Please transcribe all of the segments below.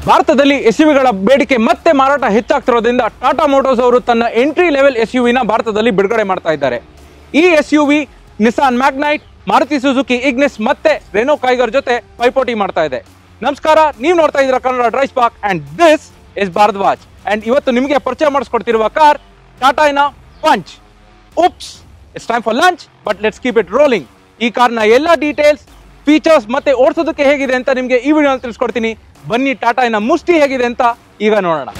ಭಾರತದಲ್ಲಿ ಎಸ್ ಗಳ ಬೇಡಿಕೆ ಮತ್ತೆ ಮಾರಾಟ ಹೆಚ್ಚಾಗ್ತಿರೋದ್ರಿಂದ ಟಾಟಾ ಮೋಟರ್ಸ್ ಅವರು ತನ್ನ ಎಂಟ್ರಿ ಲೆವೆಲ್ ಎಸ್ ನ ಭಾರತದಲ್ಲಿ ಬಿಡುಗಡೆ ಮಾಡ್ತಾ ಇದ್ದಾರೆ ಈ S U V Nissan Magnite Maruti Suzuki Ignis ಮತ್ತೆ ರೆನೋ ಕೈಗರ್ ಜೊತೆ ಪೈಪೋಟಿ ಮಾಡ್ತಾ ಇದೆ ನಮಸ್ಕಾರ ನೀವು ನೋಡ್ತಾ ಇದ್ದೀರಾ Kannada DriveSpark and this is Bharadwaj and ಇವತ್ತು ನಿಮಗೆ ಪರಿಚಯ ಮಾಡಿಸ್ಕೊಡ್ತಿರುವ ಕಾರ್ ಟಾಟಾನ Punch oops it's time for lunch but let's keep it rolling ಈ ಕಾರ್ನ ಎಲ್ಲ ಡೀಟೇಲ್ಸ್ ಫೀಚರ್ಸ್ ಮತ್ತೆ ಓಡಿಸೋದಕ್ಕೆ ಹೇಗಿದೆ ಅಂತ ನಿಮಗೆ ಈ ವಿಡಿಯೋ ತಿಳಿಸ್ಕೊಡ್ತೀನಿ ಬನ್ನಿ ಟಾಟಾನ ಮುಷ್ಟಿ ಹೇಗಿದೆ ಅಂತ ಈಗ ನೋಡೋಣ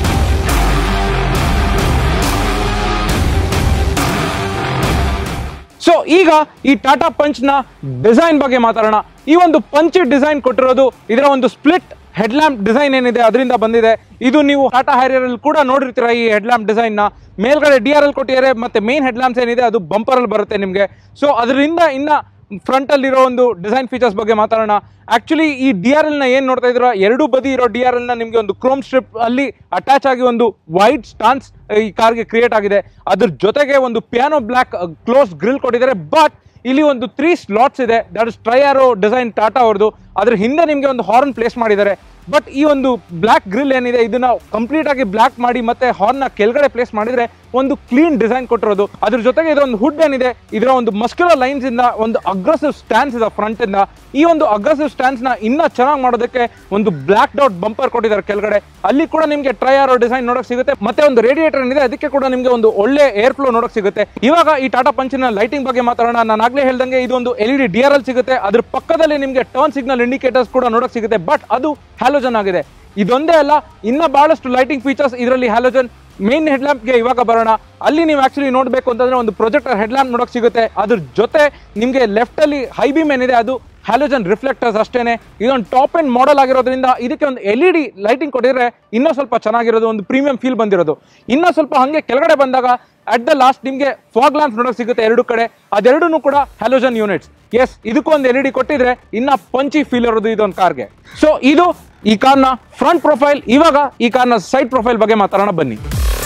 ಸೊ ಈಗ ಈ ಟಾಟಾ ಪಂಚ್ ನ ಡಿಸೈನ್ ಬಗ್ಗೆ ಮಾತಾಡೋಣ ಈ ಒಂದು ಪಂಚ್ ಡಿಸೈನ್ ಕೊಟ್ಟಿರೋದು ಇದರ ಒಂದು ಸ್ಪ್ಲಿಟ್ ಹೆಡ್ಲ್ಯಾಂಪ್ ಡಿಸೈನ್ ಏನಿದೆ ಅದರಿಂದ ಬಂದಿದೆ ಇದು ನೀವು ಟಾಟಾ ಹ್ಯಾರಿಯರ್ ಅಲ್ಲಿ ಕೂಡ ನೋಡಿರ್ತೀರಾ ಈ ಹೆಡ್ಲ್ಯಾಂಪ್ ಡಿಸೈನ್ ನ ಮೇಲ್ಗಡೆ ಡಿ ಆರ್ ಎಲ್ ಕೊಟ್ಟಿದ್ದಾರೆ ಮತ್ತೆ ಮೇನ್ ಹೆಡ್ಲ್ಯಾಂಪ್ಸ್ ಏನಿದೆ ಅದು ಬಂಪರ್ ಅಲ್ಲಿ ಬರುತ್ತೆ ನಿಮಗೆ ಸೊ ಅದರಿಂದ ಇನ್ನ ಫ್ರಂಟ್ ಅಲ್ಲಿರೋ ಒಂದು ಡಿಸೈನ್ ಫೀಚರ್ಸ್ ಬಗ್ಗೆ ಮಾತಾಡೋಣ ಆಕ್ಚುಲಿ ಈ ಡಿ ಆರ್ ಎಲ್ ನ ಏನ್ ನೋಡ್ತಾ ಇದ್ರ ಎರಡು ಬದಿ ಇರೋ ಡಿ ಆರ್ ಎಲ್ ನ ನಿಮಗೆ ಒಂದು ಕ್ರೋಮ್ ಸ್ಟ್ರಿಪ್ ಅಲ್ಲಿ ಅಟ್ಯಾಚ್ ಆಗಿ ಒಂದು ವೈಟ್ ಸ್ಟಾನ್ಸ್ ಈ ಕಾರ್ಗೆ ಕ್ರಿಯೇಟ್ ಆಗಿದೆ ಅದ್ರ ಜೊತೆಗೆ ಒಂದು ಪಿಯಾನೋ ಬ್ಲಾಕ್ ಕ್ಲೋಸ್ ಗ್ರಿಲ್ ಕೊಟ್ಟಿದ್ದಾರೆ ಬಟ್ ಇಲ್ಲಿ ಒಂದು ತ್ರೀ ಸ್ಲಾಟ್ಸ್ ಇದೆ that is triarrow design Tata ಅವ್ರದ್ದು ಅದ್ರ ಹಿಂದೆ ನಿಮಗೆ ಒಂದು ಹಾರ್ನ್ ಪ್ಲೇಸ್ ಮಾಡಿದ್ದಾರೆ ಬಟ್ ಈ ಒಂದು ಬ್ಲಾಕ್ ಗ್ರಿಲ್ ಏನಿದೆ ಇದನ್ನ ಕಂಪ್ಲೀಟ್ ಆಗಿ ಬ್ಲಾಕ್ ಮಾಡಿ ಮತ್ತೆ ಹಾರ್ನ್ ನ ಕೆಳಗಡೆ ಪ್ಲೇಸ್ ಮಾಡಿದ್ರೆ ಒಂದು ಕ್ಲೀನ್ ಡಿಸೈನ್ ಕೊಟ್ಟಿರೋದು ಅದ್ರ ಜೊತೆಗೆ ಇದೊಂದು ಹುಡ್ ಏನಿದೆ ಇದರ ಒಂದು ಮಸ್ಕ್ಯುಲರ್ ಲೈನ್ಸ್ ಇಂದ ಒಂದು ಅಗ್ರೆಸಿವ್ ಸ್ಟ್ಯಾನ್ಸ್ ಇದೆ ಫ್ರಂಟ್ ಇಂದ ಈ ಒಂದು ಅಗ್ರೆಸಿವ್ ಸ್ಟ್ಯಾನ್ಸ್ ನ ಇನ್ನ ಚೆನ್ನಾಗಿ ಮಾಡೋದಕ್ಕೆ ಒಂದು ಬ್ಲಾಕ್ ಡೌಟ್ ಬಂಪರ್ ಕೊಟ್ಟಿದ್ದಾರೆ ಕೆಳಗಡೆ ಅಲ್ಲಿ ಕೂಡ ನಿಮಗೆ ಟ್ರೈ ಆರೋ ಡಿಸೈನ್ ನೋಡಕ್ ಸಿಗುತ್ತೆ ಮತ್ತೆ ಒಂದು ರೇಡಿಯೇಟರ್ ಏನಿದೆ ಅದಕ್ಕೆ ಕೂಡ ನಿಮಗೆ ಒಂದು ಒಳ್ಳೆ ಏರ್ ಫ್ಲೋ ನೋಡಕ್ ಸಿಗುತ್ತೆ ಇವಾಗ ಈ ಟಾಟಾ ಪಂಚಿನ ಲೈಟಿಂಗ್ ಬಗ್ಗೆ ಮಾತಾಡೋಣ ನಾನು ಆಗ್ಲೇ ಹೇಳ್ದಂಗೆ ಇದು ಒಂದು L E D R L ಸಿಗುತ್ತೆ ಅದ್ರ ಪಕ್ಕದಲ್ಲಿ ನಿಮಗೆ ಟರ್ನ್ ಸಿಗ್ನಲ್ ಇಂಡಿಕೇಟರ್ಸ್ ಕೂಡ ನೋಡಕ್ ಸಿಗುತ್ತೆ ಬಟ್ ಅದು ಹ್ಯಾಲೋಜನ್ ಆಗಿದೆ ಇದೊಂದೇ ಅಲ್ಲ ಇನ್ನ ಬಹಳಷ್ಟು ಲೈಟಿಂಗ್ ಫೀಚರ್ಸ್ ಇದರಲ್ಲಿ ಹ್ಯಾಲೋಜನ್ ಮೇನ್ ಹೆಡ್ಲ್ಯಾಂಪ್ಗೆ ಇವಾಗ ಬರೋಣ ಅಲ್ಲಿ ನೀವು ಆಕ್ಚುಲಿ ನೋಡಬೇಕು ಅಂತಂದ್ರೆ ಒಂದು ಪ್ರೊಜೆಕ್ಟರ್ ಹೆಡ್ಲ್ಯಾಂಪ್ ನೋಡಕ್ ಸಿಗುತ್ತೆ ಅದ್ರ ಜೊತೆ ನಿಮಗೆ ಲೆಫ್ಟ್ ಅಲ್ಲಿ ಹೈ ಬೀಮ್ ಏನಿದೆ ಅದು ಹ್ಯಾಲೋಜನ್ ರಿಫ್ಲೆಕ್ಟರ್ಸ್ ಅಷ್ಟೇನೆ ಇದೊಂದು ಟಾಪ್ ಎಂಡ್ ಮಾಡೆಲ್ ಆಗಿರೋದ್ರಿಂದ ಇದಕ್ಕೆ ಒಂದು ಎಲ್ ಇ ಡಿ ಲೈಟಿಂಗ್ ಕೊಟ್ಟಿದ್ರೆ ಇನ್ನೂ ಸ್ವಲ್ಪ ಚೆನ್ನಾಗಿರೋದು ಒಂದು ಪ್ರೀಮಿಯಂ ಫೀಲ್ ಬಂದಿರೋದು ಇನ್ನೂ ಸ್ವಲ್ಪ ಹಂಗೆ ಕೆಳಗಡೆ ಬಂದಾಗ ಅಟ್ ದ ಲಾಸ್ಟ್ ನಿಮಗೆ ಫಾಗ್ ಲ್ಯಾಂಪ್ಸ್ ನೋಡಕ್ ಸಿಗುತ್ತೆ ಎರಡು ಕಡೆ ಅದೆರಡೂ ಕೂಡ ಹ್ಯಾಲೋಜನ್ ಯೂನಿಟ್ಸ್ ಎಸ್ ಇದಕ್ಕೂ ಒಂದು ಎಲ್ ಇ ಡಿ ಕೊಟ್ಟಿದ್ರೆ ಇನ್ನ ಪಂಚಿ ಫೀಲ್ ಇರೋದು ಇದೊಂದು ಕಾರ್ಗೆ ಸೊ ಇದು ಈ ಕಾರ್ನ ಫ್ರಂಟ್ ಪ್ರೊಫೈಲ್ ಇವಾಗ ಈ ಕಾರ್ನ ಸೈಡ್ ಪ್ರೊಫೈಲ್ ಬಗ್ಗೆ ಮಾತಾಡೋಣ ಬನ್ನಿ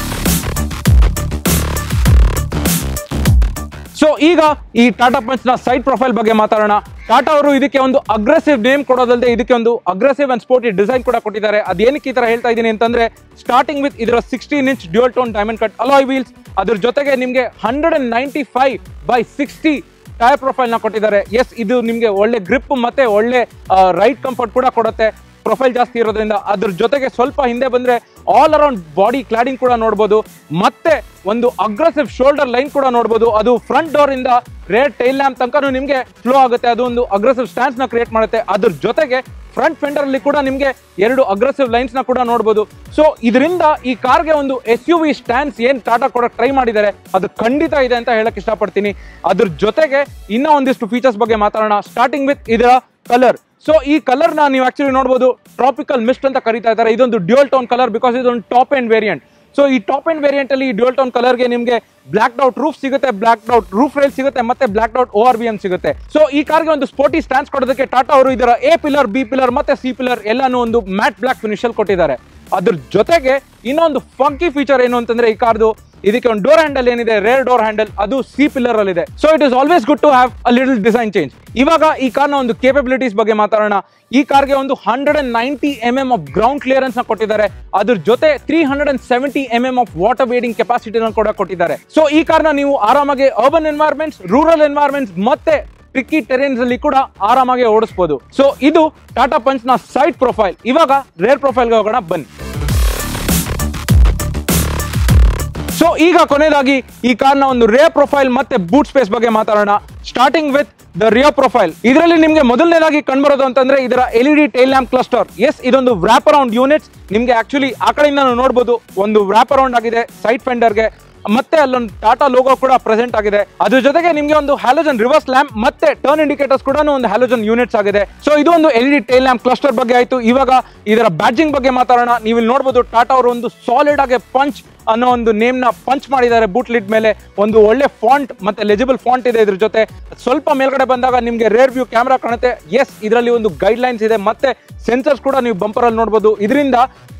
ಸೊ ಈಗ ಈ ಟಾಟಾ ಪಂಚ್ ನ ಸೈಡ್ ಪ್ರೊಫೈಲ್ ಬಗ್ಗೆ ಮಾತಾಡೋಣ ಟಾಟಾ ಅವರು ಇದಕ್ಕೆ ಒಂದು ಅಗ್ರೆಸಿವ್ ನೇಮ್ ಕೊಡೋದಲ್ಲದೆ ಇದಕ್ಕೆ ಒಂದು ಅಗ್ರೆಸಿವ್ ಅಂಡ್ ಸ್ಪೋರ್ಟಿ ಡಿಸೈನ್ ಕೂಡ ಕೊಟ್ಟಿದ್ದಾರೆ ಅದೇನಕ್ಕೆ ಈ ತರ ಹೇಳ್ತಾ ಇದ್ದೀನಿ ಅಂತಂದ್ರೆ ಸ್ಟಾರ್ಟಿಂಗ್ ವಿತ್ ಇದರ sixteen inch dual tone diamond cut alloy wheels ಅದ್ರ ಜೊತೆಗೆ ನಿಮಗೆ hundred and ninety five by sixty tyre profile ನ ಕೊಟ್ಟಿದ್ದಾರೆ ಎಸ್ ಇದು ನಿಮಗೆ ಒಳ್ಳೆ ಗ್ರಿಪ್ ಮತ್ತೆ ಒಳ್ಳೆ ರೈಟ್ ಕಂಫರ್ಟ್ ಕೂಡ ಕೊಡುತ್ತೆ ಪ್ರೊಫೈಲ್ ಜಾಸ್ತಿ ಇರೋದ್ರಿಂದ ಅದ್ರ ಜೊತೆಗೆ ಸ್ವಲ್ಪ ಹಿಂದೆ ಬಂದ್ರೆ ಆಲ್ ಅರೌಂಡ್ ಬಾಡಿ ಕ್ಲಾಡಿಂಗ್ ಕೂಡ ನೋಡ್ಬೋದು ಮತ್ತೆ ಒಂದು ಅಗ್ರೆಸಿವ್ ಶೋಲ್ಡರ್ ಲೈನ್ ಕೂಡ ನೋಡ್ಬೋದು ಅದು ಫ್ರಂಟ್ ಡೋರ್ ಇಂದ ರೇರ್ ಟೈಲ್ ಲ್ಯಾಂಪ್ ತನಕ ನಿಮಗೆ ಫ್ಲೋ ಆಗುತ್ತೆ ಅದು ಒಂದು ಅಗ್ರೆಸಿವ್ ಸ್ಟ್ಯಾನ್ಸ್ ನ ಕ್ರಿಯೇಟ್ ಮಾಡುತ್ತೆ ಅದ್ರ ಜೊತೆಗೆ ಫ್ರಂಟ್ ಫೆಂಡರ್ ಅಲ್ಲಿ ಕೂಡ ನಿಮಗೆ ಎರಡು ಅಗ್ರೆಸಿವ್ ಲೈನ್ಸ್ ನ ಕೂಡ ನೋಡಬಹುದು ಸೊ ಇದರಿಂದ ಈ ಕಾರ್ಗೆ ಒಂದು ಎಸ್ ಯು ವಿ ಸ್ಟ್ಯಾನ್ಸ್ ಏನ್ ಟಾಟಾ ಕೊಡಕ್ ಟ್ರೈ ಮಾಡಿದ್ದಾರೆ ಅದು ಖಂಡಿತ ಇದೆ ಅಂತ ಹೇಳಕ್ ಇಷ್ಟಪಡ್ತೀನಿ ಅದ್ರ ಜೊತೆಗೆ ಇನ್ನ ಒಂದಿಷ್ಟು ಫೀಚರ್ಸ್ ಬಗ್ಗೆ ಮಾತಾಡೋಣ ಸ್ಟಾರ್ಟಿಂಗ್ ವಿತ್ ಇದರ ಕಲರ್ ಸೊ ಈ ಕಲರ್ ನ ನೀವು ಆಕ್ಚುಲಿ ನೋಡಬಹುದು ಟ್ರಾಪಿಕಲ್ ಮಿಸ್ಟ್ ಅಂತ ಕರೀತಾ ಇದ್ದಾರೆ ಇದೊಂದು ಡ್ಯೂಯಲ್ ಟೋನ್ ಕಲರ್ ಬಿಕಾಸ್ ಇದೊಂದು ಟಾಪ್ ಅಂಡ್ ವೇರಿಯಂಟ್ ಸೊ ಈ ಟಾಪ್ ಅಂಡ್ ವೇರಿಯಂಟ್ ಅಲ್ಲಿ ಡ್ಯೂಯಲ್ ಟೋನ್ ಕಲರ್ಗೆ ನಿಮಗೆ ಬ್ಲಾಕ್ ಡೌಟ್ ರೂಫ್ ಸಿಗುತ್ತೆ ಬ್ಲಾಕ್ ಡೌಟ್ ರೂಫ್ ರೈಲ್ ಸಿಗುತ್ತೆ ಮತ್ತೆ blacked out O R V M ಸಿಗುತ್ತೆ ಸೊ ಈ ಕಾರ್ಗೆ ಒಂದು ಸ್ಪೋರ್ಟಿ ಸ್ಟ್ಯಾನ್ಸ್ ಕೊಡೋದಕ್ಕೆ ಟಾಟಾ ಅವರು ಇದರ ಎ ಪಿಲ್ಲರ್ ಬಿ ಪಿಲ್ಲರ್ ಮತ್ತೆ ಸಿ ಪಿಲ್ಲರ್ ಎಲ್ಲಾನು ಒಂದು ಮ್ಯಾಟ್ ಬ್ಲಾಕ್ ಫಿನಿಶ್ ಅಲ್ಲಿ ಕೊಟ್ಟಿದ್ದಾರೆ ಅದ್ರ ಜೊತೆಗೆ ಇನ್ನೊಂದು ಫಂಕಿ ಫೀಚರ್ ಏನು ಅಂತಂದ್ರೆ ಈ ಕಾರ್ದು ಇದಕ್ಕೆ ಒಂದು ಡೋರ್ ಹ್ಯಾಂಡಲ್ ಏನಿದೆ ರೇರ್ ಡೋರ್ ಹ್ಯಾಂಡಲ್ ಅದು ಸಿ ಪಿಲ್ಲರ್ ಅಲ್ಲಿ ಇದೆ so it is always good to have a little design change ಇವಾಗ ಈ ಕಾರ್ನ ಒಂದು ಕೇಪಬಿಲಿಟೀಸ್ ಬಗ್ಗೆ ಮಾತಾಡೋಣ ಈ ಕಾರ್ಗೆ ಒಂದು hundred and ninety M M of ground clearance ನ ಕೊಟ್ಟಿದ್ದಾರೆ ಅದ್ರ ಜೊತೆ three hundred and seventy M M of water wading ಕೆಪಾಸಿಟಿನ ಕೂಡ ಕೊಟ್ಟಿದ್ದಾರೆ ಸೊ ಈ ಕಾರ್ನ ನೀವು ಆರಾಮಾಗಿ ಅರ್ಬನ್ ಎನ್ವೈರ್ಮೆಂಟ್ಸ್ ರೂರಲ್ ಎನ್ವೈರ್ಮೆಂಟ್ಸ್ ಮತ್ತೆ ಟ್ರಿಕ್ಕಿ ಟೆರೇನ್ಸ್ ಅಲ್ಲಿ ಕೂಡ ಆರಾಮಾಗಿ ಓಡಿಸಬಹುದು ಸೊ ಇದು ಟಾಟಾ ಪಂಚ್ ನ ಸೈಡ್ ಪ್ರೊಫೈಲ್ ಇವಾಗ ರೇರ್ ಪ್ರೊಫೈಲ್ಗೆ ಹೋಗೋಣ ಬನ್ನಿ ಸೊ ಈಗ ಕೊನೆಯದಾಗಿ ಈ ಕಾರ್ನ ಒಂದು ರೇ ಪ್ರೊಫೈಲ್ ಮತ್ತೆ ಬೂಟ್ ಸ್ಪೇಸ್ ಬಗ್ಗೆ ಮಾತಾಡೋಣ starting with the rear profile ಇದರಲ್ಲಿ ನಿಮಗೆ ಮೊದಲನೇದಾಗಿ ಕಂಡುಬರೋದು ಅಂತಂದ್ರೆ ಇದರ L E D tail lamp cluster yes ಇದೊಂದು ವ್ರಾಪ್ ಅರೌಂಡ್ ಯೂನಿಟ್ಸ್ ನಿಮಗೆ ಆಕ್ಚುಲಿ ಆ ಕಡೆಯಿಂದ ನೋಡಬಹುದು ಒಂದು ವ್ರಾಪ್ ಅರೌಂಡ್ ಆಗಿದೆ ಸೈಡ್ ಫೆಂಡರ್ಗೆ ಮತ್ತೆ ಅಲ್ಲೊಂದು ಟಾಟಾ ಲೋಗೋ ಕೂಡ ಪ್ರೆಸೆಂಟ್ ಆಗಿದೆ ಅದ್ರ ಜೊತೆಗೆ ನಿಮಗೆ ಒಂದು ಹ್ಯಾಲೋಜನ್ ರಿವರ್ಸ್ ಲ್ಯಾಂಪ್ ಮತ್ತೆ ಟರ್ನ್ ಇಂಡಿಕೇಟರ್ಸ್ ಕೂಡ ಒಂದು ಹ್ಯಾಲೋಜನ್ ಯೂನಿಟ್ಸ್ ಆಗಿದೆ ಸೊ ಇದು ಒಂದು L D tail lamp cluster ಬಗ್ಗೆ ಆಯ್ತು ಇವಾಗ ಇದರ ಬ್ಯಾಡ್ಜಿಂಗ್ ಬಗ್ಗೆ ಮಾತಾಡೋಣ ನೀವು ಇಲ್ಲಿ ನೋಡಬಹುದು ಟಾಟಾ ಅವರು ಒಂದು ಸಾಲಿಡ್ ಆಗಿ ಪಂಚ್ ಅನ್ನೋ ಒಂದು ನೇಮ್ ನ ಪಂಚ್ ಮಾಡಿದ್ದಾರೆ ಬೂಟ್ ಲಿಡ್ ಮೇಲೆ ಒಂದು ಒಳ್ಳೆ ಫಾಂಟ್ ಮತ್ತೆ ಲೆಜಿಬಲ್ ಫಾಂಟ್ ಇದೆ ಇದ್ರ ಜೊತೆ ಸ್ವಲ್ಪ ಮೇಲ್ಗಡೆ ಬಂದಾಗ ನಿಮಗೆ ರೇರ್ ವ್ಯೂ ಕ್ಯಾಮ್ರಾ ಕಾಣುತ್ತೆ ಎಸ್ ಇದರಲ್ಲಿ ಒಂದು ಗೈಡ್ ಲೈನ್ಸ್ ಇದೆ ಮತ್ತೆ ಸೆನ್ಸರ್ಸ್ ಕೂಡ ನೀವು ಬಂಪರ್ ಅಲ್ಲಿ ನೋಡಬಹುದು ಇದರಿಂದ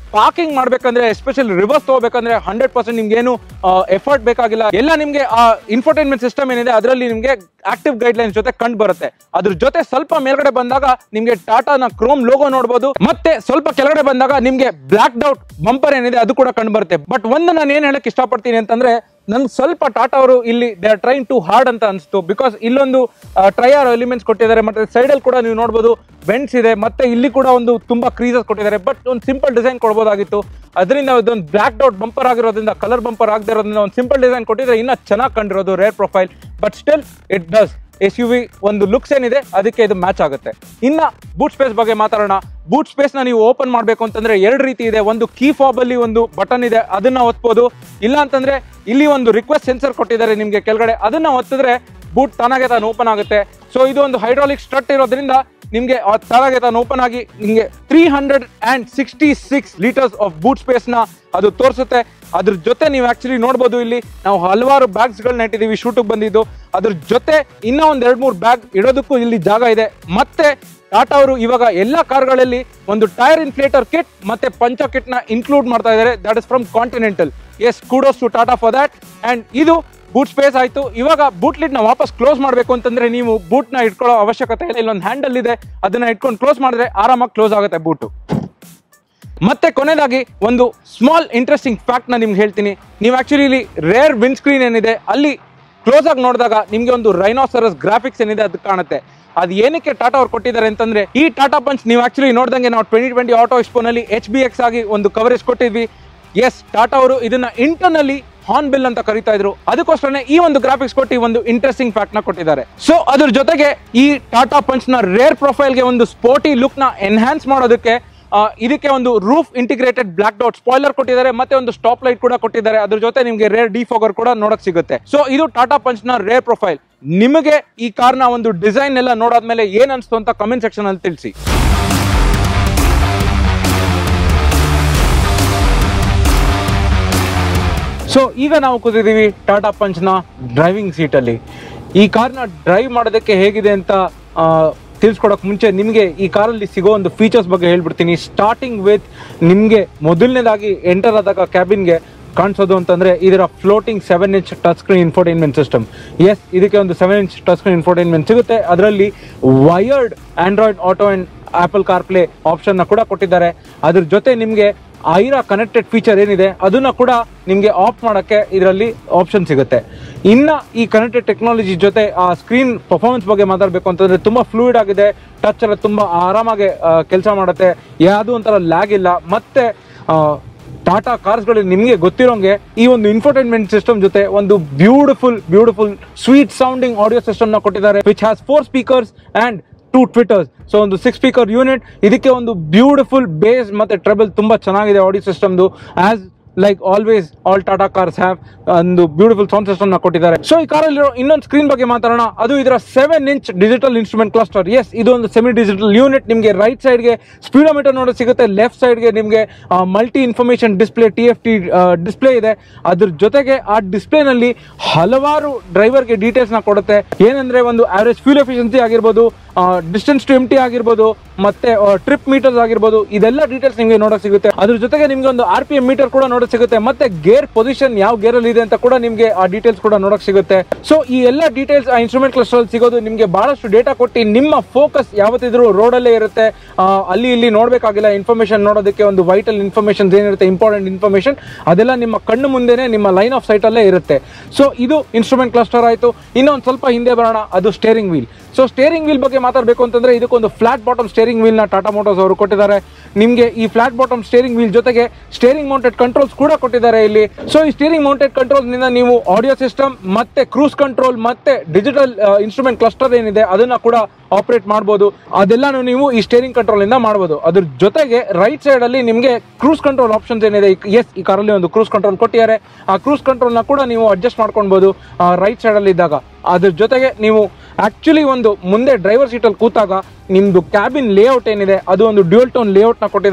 ಪಾರ್ಕಿಂಗ್ ಮಾಡ್ಬೇಕಂದ್ರೆ ಎಸ್ಪೆಷಲಿ ರಿವರ್ಸ್ ತಗೋಬೇಕಂದ್ರೆ ಹಂಡ್ರೆಡ್ ಪರ್ಸೆಂಟ್ ನಿಮ್ಗೆ ಏನು ಎಫರ್ಟ್ ಬೇಕಾಗಿಲ್ಲ ಎಲ್ಲ ನಿಮ್ಗೆ ಆ ಇನ್ಫರ್ಟೈನ್ಮೆಂಟ್ ಸಿಸ್ಟಮ್ ಏನಿದೆ ಅದರಲ್ಲಿ ನಿಮ್ಗೆ ಆಕ್ಟಿವ್ ಗೈಡ್ಲೈನ್ಸ್ ಜೊತೆ ಕಂಡು ಬರುತ್ತೆ ಅದ್ರ ಜೊತೆ ಸ್ವಲ್ಪ ಮೇಲ್ಗಡೆ ಬಂದಾಗ ನಿಮ್ಗೆ ಟಾಟಾನ ಕ್ರೋಮ್ ಲೋಗೋ ನೋಡಬಹುದು ಮತ್ತೆ ಸ್ವಲ್ಪ ಕೆಳಗಡೆ ಬಂದಾಗ ನಿಮ್ಗೆ ಬ್ಲಾಕ್ ಡೌಟ್ ಬಂಪರ್ ಏನಿದೆ ಅದು ಕೂಡ ಕಂಡು ಬರುತ್ತೆ ಬಟ್ ಒಂದು ನಾನು ಏನ್ ಹೇಳಕ್ ಇಷ್ಟಪಡ್ತೀನಿ ಅಂತಂದ್ರೆ ನನ್ಗೆ ಸ್ವಲ್ಪ ಟಾಟಾ ಅವರು ಇಲ್ಲಿ they are trying too hard ಅಂತ ಅನಿಸ್ತು ಬಿಕಾಸ್ ಇಲ್ಲೊಂದು ಟ್ರೈಆರ್ ಎಲಿಮೆಂಟ್ಸ್ ಕೊಟ್ಟಿದ್ದಾರೆ ಮತ್ತೆ ಸೈಡಲ್ಲಿ ಕೂಡ ನೀವು ನೋಡ್ಬೋದು ಬೆಂಡ್ಸ್ ಇದೆ ಮತ್ತೆ ಇಲ್ಲಿ ಕೂಡ ಒಂದು ತುಂಬಾ ಕ್ರೀಸಸ್ ಕೊಟ್ಟಿದ್ದಾರೆ ಬಟ್ ಒಂದು ಸಿಂಪಲ್ ಡಿಸೈನ್ ಕೊಡ್ಬೋದಾಗಿತ್ತು ಅದರಿಂದ ಇದೊಂದು ಬ್ಲಾಕ್ ಡೌಟ್ ಬಂಪರ್ ಆಗಿರೋದ್ರಿಂದ ಕಲರ್ ಬಂಪರ್ ಆಗದೆ ಇರೋದ್ರಿಂದ ಒಂದು ಸಿಂಪಲ್ ಡಿಸೈನ್ ಕೊಟ್ಟಿದ್ರೆ ಇನ್ನೂ ಚೆನ್ನಾಗಿ ಕಂಡಿರೋದು rear profile but still it does S U V ಒಂದು ಲುಕ್ಸ್ ಏನಿದೆ ಅದಕ್ಕೆ ಇದು ಮ್ಯಾಚ್ ಆಗುತ್ತೆ ಇನ್ನ ಬೂಟ್ ಸ್ಪೇಸ್ ಬಗ್ಗೆ ಮಾತಾಡೋಣ ಬೂಟ್ ಸ್ಪೇಸ್ ನ ನೀವು ಓಪನ್ ಮಾಡಬೇಕು ಅಂತಂದ್ರೆ ಎರಡು ರೀತಿ ಇದೆ ಒಂದು ಕೀ ಫಾಬ್ ಅಲ್ಲಿ ಒಂದು ಬಟನ್ ಇದೆ ಅದನ್ನ ಒತ್ಬೋದು ಇಲ್ಲ ಅಂತಂದ್ರೆ ಇಲ್ಲಿ ಒಂದು ರಿಕ್ವೆಸ್ಟ್ ಸೆನ್ಸರ್ ಕೊಟ್ಟಿದ್ದಾರೆ ನಿಮ್ಗೆ ಕೆಳಗಡೆ ಅದನ್ನ ಒತ್ತಿದ್ರೆ ಬೂಟ್ ತಾನಾಗೆ ತಾನು ಓಪನ್ ಆಗುತ್ತೆ ಸೊ ಇದು ಒಂದು ಹೈಡ್ರಾಲಿಕ್ ಸ್ಟ್ರಟ್ ಇರೋದ್ರಿಂದ ನಿಮ್ಗೆ ಆ ತಾನಾಗೆ ತಾನು ಓಪನ್ ಆಗಿ ನಿಮ್ಗೆ three hundred and sixty six litres of boot space ನ ಅದು ತೋರಿಸುತ್ತೆ ಅದ್ರ ಜೊತೆ ನೀವು ಆಕ್ಚುಲಿ ನೋಡ್ಬೋದು ಇಲ್ಲಿ ನಾವು ಹಲವಾರು ಬ್ಯಾಗ್ಸ್ ಗಳನ್ನ ಇಟ್ಟಿದ್ದೀವಿ ಶೂಟಿಗೆ ಬಂದಿದ್ದು ಅದ್ರ ಜೊತೆ ಇನ್ನೂ ಒಂದ್ ಎರಡ್ ಮೂರು ಬ್ಯಾಗ್ ಇಡೋದಕ್ಕೂ ಇಲ್ಲಿ ಜಾಗ ಇದೆ ಮತ್ತೆ ಟಾಟಾ ಅವರು ಇವಾಗ ಎಲ್ಲಾ ಕಾರ್ಗಳಲ್ಲಿ ಒಂದು ಟೈರ್ ಇನ್ಫ್ಲೇಟರ್ ಕಿಟ್ ಮತ್ತೆ ಪಂಚ ಕಿಟ್ ನ ಇನ್ಕ್ಲೂಡ್ ಮಾಡ್ತಾ ಇದ್ದಾರೆ that is from Continental yes kudos to Tata for that and ಇದು ಬೂಟ್ ಸ್ಪೇಸ್ ಆಯ್ತು ಇವಾಗ ಬೂಟ್ ಲಿಡ್ ನ ವಾಪಸ್ ಕ್ಲೋಸ್ ಮಾಡಬೇಕು ಅಂತಂದ್ರೆ ನೀವು ಬೂಟ್ ನ ಇಟ್ಕೊಳ್ಳೋ ಅವಶ್ಯಕತೆ ಇಲ್ಲ ಇಲ್ಲೊಂದು ಹ್ಯಾಂಡಲ್ ಇದೆ ಅದನ್ನ ಇಟ್ಕೊಂಡು ಕ್ಲೋಸ್ ಮಾಡಿದ್ರೆ ಆರಾಮಾಗಿ ಕ್ಲೋಸ್ ಆಗುತ್ತೆ ಬೂಟು ಮತ್ತೆ ಕೊನೆಯದಾಗಿ ಒಂದು ಸ್ಮಾಲ್ ಇಂಟ್ರೆಸ್ಟಿಂಗ್ ಫ್ಯಾಕ್ಟ್ ನ ನಿಮ್ಗೆ ಹೇಳ್ತೀನಿ ನೀವು ಆಕ್ಚುಲಿ ಇಲ್ಲಿ ರೇರ್ ವಿಂಡ್ ಸ್ಕ್ರೀನ್ ಏನಿದೆ ಅಲ್ಲಿ ಕ್ಲೋಸ್ ಆಗಿ ನೋಡಿದಾಗ ನಿಮ್ಗೆ ಒಂದು ರೈನೋಸರಸ್ ಗ್ರಾಫಿಕ್ಸ್ ಏನಿದೆ ಅದು ಕಾಣುತ್ತೆ ಅದು ಏನಕ್ಕೆ ಟಾಟಾ ಅವ್ರು ಕೊಟ್ಟಿದ್ದಾರೆ ಅಂತಂದ್ರೆ ಈ ಟಾಟಾ ಪಂಚ್ ನೀವು ಆಕ್ಚುಲಿ ನೋಡ್ದಂಗೆ ನಾವು ಟ್ವೆಂಟಿ ಟ್ವೆಂಟಿ ಆಟೋ ಎಕ್ಸ್ಪೋನಲ್ಲಿ ಎಚ್ ಬಿ ಎಕ್ಸ್ ಆಗಿ ಒಂದು ಕವರೇಜ್ ಕೊಟ್ಟಿದ್ವಿ ಎಸ್ ಟಾಟಾ ಅವರು ಇದನ್ನ ಇಂಟರ್ನಲ್ಲಿ ಹಾರ್ನ್ ಬಿಲ್ ಅಂತ ಕರೀತಾ ಇದ್ರು ಅದಕ್ಕೋಸ್ಕರನೇ ಈ ಒಂದು ಗ್ರಾಫಿಕ್ಸ್ ಕೊಟ್ಟು ಈ ಒಂದು ಇಂಟ್ರೆಸ್ಟಿಂಗ್ ಫ್ಯಾಕ್ಟ್ ನ ಕೊಟ್ಟಿದ್ದಾರೆ ಸೊ ಅದ್ರ ಜೊತೆಗೆ ಈ ಟಾಟಾ ಪಂಚ್ ನ ರೇರ್ ಪ್ರೊಫೈಲ್ಗೆ ಒಂದು ಸ್ಪೋರ್ಟಿ ಲುಕ್ ನ ಎನ್ಹಾನ್ಸ್ ಮಾಡೋದಕ್ಕೆ ಆ, ಇದಕ್ಕೆ ಒಂದು roof integrated blacked out spoiler ಕೊಟ್ಟಿದ್ದಾರೆ ಮತ್ತೆ ಒಂದು ಸ್ಟಾಪ್ ಲೈಟ್ ಕೂಡ ಕೊಟ್ಟಿದ್ದಾರೆ ಅದ್ರ ಜೊತೆ ನಿಮಗೆ ರೇರ್ ಡಿಫೋಗರ್ ಕೂಡ ನೋಡಕ್ ಸಿಗುತ್ತೆ ಸೊ ಇದು ಟಾಟಾ ಪಂಚ್ ನ ರೇರ್ ಪ್ರೊಫೈಲ್ ನಿಮಗೆ ಈ ಕಾರ್ನ ಒಂದು ಡಿಸೈನ್ ಎಲ್ಲ ನೋಡಾದ್ಮೇಲೆ ಏನ್ ಅನ್ಸ್ತು ಅಂತ ಕಮೆಂಟ್ ಸೆಕ್ಷನ್ ಅಲ್ಲಿ ತಿಳಿಸಿ ಸೊ ಈಗ ನಾವು ಕೂತಿದ್ದೀವಿ ಟಾಟಾ ಪಂಚ್ನ ಡ್ರೈವಿಂಗ್ ಸೀಟಲ್ಲಿ ಈ ಕಾರ್ನ ಡ್ರೈವ್ ಮಾಡೋದಕ್ಕೆ ಹೇಗಿದೆ ಅಂತ ಆ, ತಿಳಿಸ್ಕೊಡಕ್ ಮುಂಚೆ ನಿಮಗೆ ಈ ಕಾರಲ್ಲಿ ಸಿಗೋ ಒಂದು ಫೀಚರ್ಸ್ ಬಗ್ಗೆ ಹೇಳ್ಬಿಡ್ತೀನಿ ಸ್ಟಾರ್ಟಿಂಗ್ ವಿತ್ ನಿಮಗೆ ಮೊದಲನೇದಾಗಿ ಎಂಟರ್ ಆದಾಗ ಕ್ಯಾಬಿನ್ಗೆ ಕಾಣಿಸೋದು ಅಂತಂದ್ರೆ ಇದರ floating seven inch touch screen infotainment system yes ಇದಕ್ಕೆ ಒಂದು seven inch touch screen infotainment ಸಿಗುತ್ತೆ ಅದರಲ್ಲಿ wired Android Auto and Apple CarPlay ಆಪ್ಷನ್ನ ಕೂಡ ಕೊಟ್ಟಿದ್ದಾರೆ ಅದ್ರ ಜೊತೆ ನಿಮಗೆ ಐರಾ ಕನೆಕ್ಟೆಡ್ ಫೀಚರ್ ಏನಿದೆ ಅದನ್ನ ಕೂಡ ನಿಮಗೆ ಆಫ್ ಮಾಡೋಕ್ಕೆ ಇದರಲ್ಲಿ ಆಪ್ಷನ್ ಸಿಗುತ್ತೆ ಇನ್ನ ಈ ಕನೆಕ್ಟೆಡ್ ಟೆಕ್ನಾಲಜಿ ಜೊತೆ ಆ ಸ್ಕ್ರೀನ್ ಪರ್ಫಾರ್ಮೆನ್ಸ್ ಬಗ್ಗೆ ಮಾತಾಡಬೇಕು ಅಂತಂದ್ರೆ ತುಂಬಾ ಫ್ಲೂಯಿಡ್ ಆಗಿದೆ ಟಚ್ ಎಲ್ಲ ತುಂಬಾ ಆರಾಮಾಗಿ ಕೆಲಸ ಮಾಡುತ್ತೆ ಯಾವುದು ಒಂಥರ ಲ್ಯಾಗ್ ಇಲ್ಲ ಮತ್ತೆ ಆ, ಟಾಟಾ ಕಾರ್ಸ್ಗಳಲ್ಲಿ ನಿಮಗೆ ಗೊತ್ತಿರೋಂಗೆ ಈ ಒಂದು ಇನ್ಫರ್ಟೈನ್ಮೆಂಟ್ ಸಿಸ್ಟಮ್ ಜೊತೆ ಒಂದು beautiful beautiful sweet sounding audio system ನ ಕೊಟ್ಟಿದ್ದಾರೆ which has four speakers and two tweeters so ಒಂದು ಸಿಕ್ಸ್ ಸ್ಪೀಕರ್ ಯೂನಿಟ್ ಇದಕ್ಕೆ ಒಂದು ಬ್ಯೂಟಿಫುಲ್ ಬೇಸ್ ಮತ್ತೆ ಟ್ರಬಲ್ ತುಂಬಾ ಚೆನ್ನಾಗಿದೆ ಆಡಿಯೋ ಸಿಸ್ಟಮ್ದು as like always all Tata cars have ಒಂದು ಬ್ಯೂಟಿಫುಲ್ ಸೌಂಡ್ ಸಿಸ್ಟಮ್ ನ ಕೊಟ್ಟಿದ್ದಾರೆ ಸೊ ಈ ಕಾರಲ್ಲಿರೋ ಇನ್ನೊಂದು ಸ್ಕ್ರೀನ್ ಬಗ್ಗೆ ಮಾತಾಡೋಣ ಅದು ಇದರ seven inch digital instrument cluster yes ಇದು ಒಂದು ಸೆಮಿ ಡಿಜಿಟಲ್ ಯೂನಿಟ್ ನಿಮಗೆ ರೈಟ್ ಸೈಡ್ಗೆ ಸ್ಪೀಡೋಮೀಟರ್ ನೋಡೋ ಸಿಗುತ್ತೆ ಲೆಫ್ಟ್ ಸೈಡ್ಗೆ ನಿಮಗೆ multi information display T F T display ಇದೆ ಅದ್ರ ಜೊತೆಗೆ ಆ ಡಿಸ್ಪ್ಲೇನಲ್ಲಿ ಹಲವಾರು ಡ್ರೈವರ್ಗೆ ಡೀಟೇಲ್ಸ್ ನ ಕೊಡುತ್ತೆ ಏನಂದ್ರೆ ಒಂದು ಆವರೇಜ್ ಫ್ಯೂಲ್ ಎಫಿಷಿಯನ್ಸಿ ಆಗಿರ್ಬೋದು ಡಿಸ್ಟೆನ್ಸ್ ಟು ಎಮ್ ಟಿ ಆಗಿರ್ಬೋದು ಮತ್ತೆ ಟ್ರಿಪ್ ಮೀಟರ್ಸ್ ಆಗಿರ್ಬೋದು ಇದೆಲ್ಲ ಡೀಟೇಲ್ಸ್ ನಿಮಗೆ ನೋಡಕ್ ಸಿಗುತ್ತೆ ಅದ್ರ ಜೊತೆಗೆ ನಿಮ್ಗೆ ಒಂದು ಆರ್ ಪಿ ಎಂ ಮೀಟರ್ ಕೂಡ ನೋಡಕ್ ಸಿಗುತ್ತೆ ಮತ್ತೆ ಗೇರ್ ಪೊಸಿಷನ್ ಯಾವ ಗೇರ್ ಅಲ್ಲಿ ಇದೆ ಅಂತ ಕೂಡ ನಿಮ್ಗೆ ಆ ಡೀಟೇಲ್ಸ್ ಕೂಡ ನೋಡಕ್ ಸಿಗುತ್ತೆ ಸೊ ಈ ಎಲ್ಲ ಡೀಟೇಲ್ಸ್ ಆ ಇನ್ಸ್ಟ್ರೂಮೆಂಟ್ ಕ್ಲಸ್ಟರ್ ಸಿಗೋದು ನಿಮ್ಗೆ ಬಹಳಷ್ಟು ಡೇಟಾ ಕೊಟ್ಟು ನಿಮ್ಮ ಫೋಕಸ್ ಯಾವತ್ತಿದ್ರು ರೋಡಲ್ಲೇ ಇರುತ್ತೆ ಆ, ಅಲ್ಲಿ ಇಲ್ಲಿ ನೋಡ್ಬೇಕಾಗಿಲ್ಲ ಇನ್ಫಾರ್ಮೇಶನ್ ನೋಡೋದಕ್ಕೆ ಒಂದು ವೈಟಲ್ ಇನ್ಫಾರ್ಮೇಶನ್ ಏನಿರುತ್ತೆ ಇಂಪಾರ್ಟೆಂಟ್ ಇನ್ಫಾರ್ಮೇಶನ್ ಅದೆಲ್ಲ ನಿಮ್ಮ ಕಣ್ಣು ಮುಂದೆನೆ ನಿಮ್ಮ ಲೈನ್ ಆಫ್ ಸೈಟ್ ಅಲ್ಲೇ ಇರುತ್ತೆ ಸೊ ಇದು ಇನ್ಸ್ಟ್ರೂಮೆಂಟ್ ಕ್ಲಸ್ಟರ್ ಆಯ್ತು ಇನ್ನೊಂದು ಸ್ವಲ್ಪ ಹಿಂದೆ ಬರೋಣ ಅದು steering wheel so steering wheel ಬಗ್ಗೆ ಮಾತಾಡಬೇಕು ಅಂತಂದ್ರೆ ಇದಕ್ಕೊಂದು ಫ್ಲಾಟ್ ಬಾಟಮ್ ಸ್ಟೇರಿಂಗ್ ವೀಲ್ ನ ಟಾಟಾ ಮೋಟರ್ಸ್ ಅವರು ಕೊಟ್ಟಿದ್ದಾರೆ ನಿಮಗೆ ಈ ಫ್ಲಾಟ್ ಬಾಟಮ್ ಸ್ಟೇರಿಂಗ್ ವೀಲ್ ಜೊತೆಗೆ ಸ್ಟೇರಿಂಗ್ ಮೌಂಟೆಡ್ ಕಂಟ್ರೋಲ್ಸ್ ಕೂಡ ಕೊಟ್ಟಿದ್ದಾರೆ ಇಲ್ಲಿ ಸೊ ಈ ಸ್ಟೇರಿಂಗ್ ಮೌಂಟೆಡ್ ಕಂಟ್ರೋಲ್ ನಿಂದ ನೀವು ಆಡಿಯೋ ಸಿಸ್ಟಮ್ ಮತ್ತೆ ಕ್ರೂಸ್ ಕಂಟ್ರೋಲ್ ಮತ್ತೆ ಡಿಜಿಟಲ್ ಇನ್ಸ್ಟ್ರೂಮೆಂಟ್ ಕ್ಲಸ್ಟರ್ ಏನಿದೆ ಅದನ್ನ ಕೂಡ ಆಪರೇಟ್ ಮಾಡಬಹುದು ಅದೆಲ್ಲಾನು ನೀವು ಈ ಸ್ಟೇರಿಂಗ್ ಕಂಟ್ರೋಲ್ ಇಂದ ಮಾಡಬಹುದು ಅದ್ರ ಜೊತೆಗೆ ರೈಟ್ ಸೈಡ್ ಅಲ್ಲಿ ನಿಮಗೆ ಕ್ರೂಸ್ ಕಂಟ್ರೋಲ್ ಆಪ್ಷನ್ಸ್ ಏನಿದೆ ಎಸ್ ಈ ಕಾರಲ್ಲಿ ಒಂದು ಕ್ರೂಸ್ ಕಂಟ್ರೋಲ್ ಕೊಟ್ಟಿದ್ದಾರೆ ಆ ಕ್ರೂಸ್ ಕಂಟ್ರೋಲ್ ನ ಕೂಡ ನೀವು ಅಡ್ಜಸ್ಟ್ ಮಾಡ್ಕೊಳ್ಬಹುದು ರೈಟ್ ಸೈಡ್ ಅಲ್ಲಿ ಇದ್ದಾಗ ಅದ್ರ ಜೊತೆಗೆ ನೀವು ಆಕ್ಚುಲಿ ಒಂದು ಮುಂದೆ ಡ್ರೈವರ್ ಸೀಟಲ್ಲಿ ಕೂತಾಗ ನಿಮ್ದು ಕ್ಯಾಬಿನ್ ಲೇಔಟ್ ಏನಿದೆ ಅದು ಒಂದು ಡ್ಯೂಯಲ್ ಟೋನ್ ಲೇಔಟ್ ನ ಕೊಟ್ಟಿದ್ದಾರೆ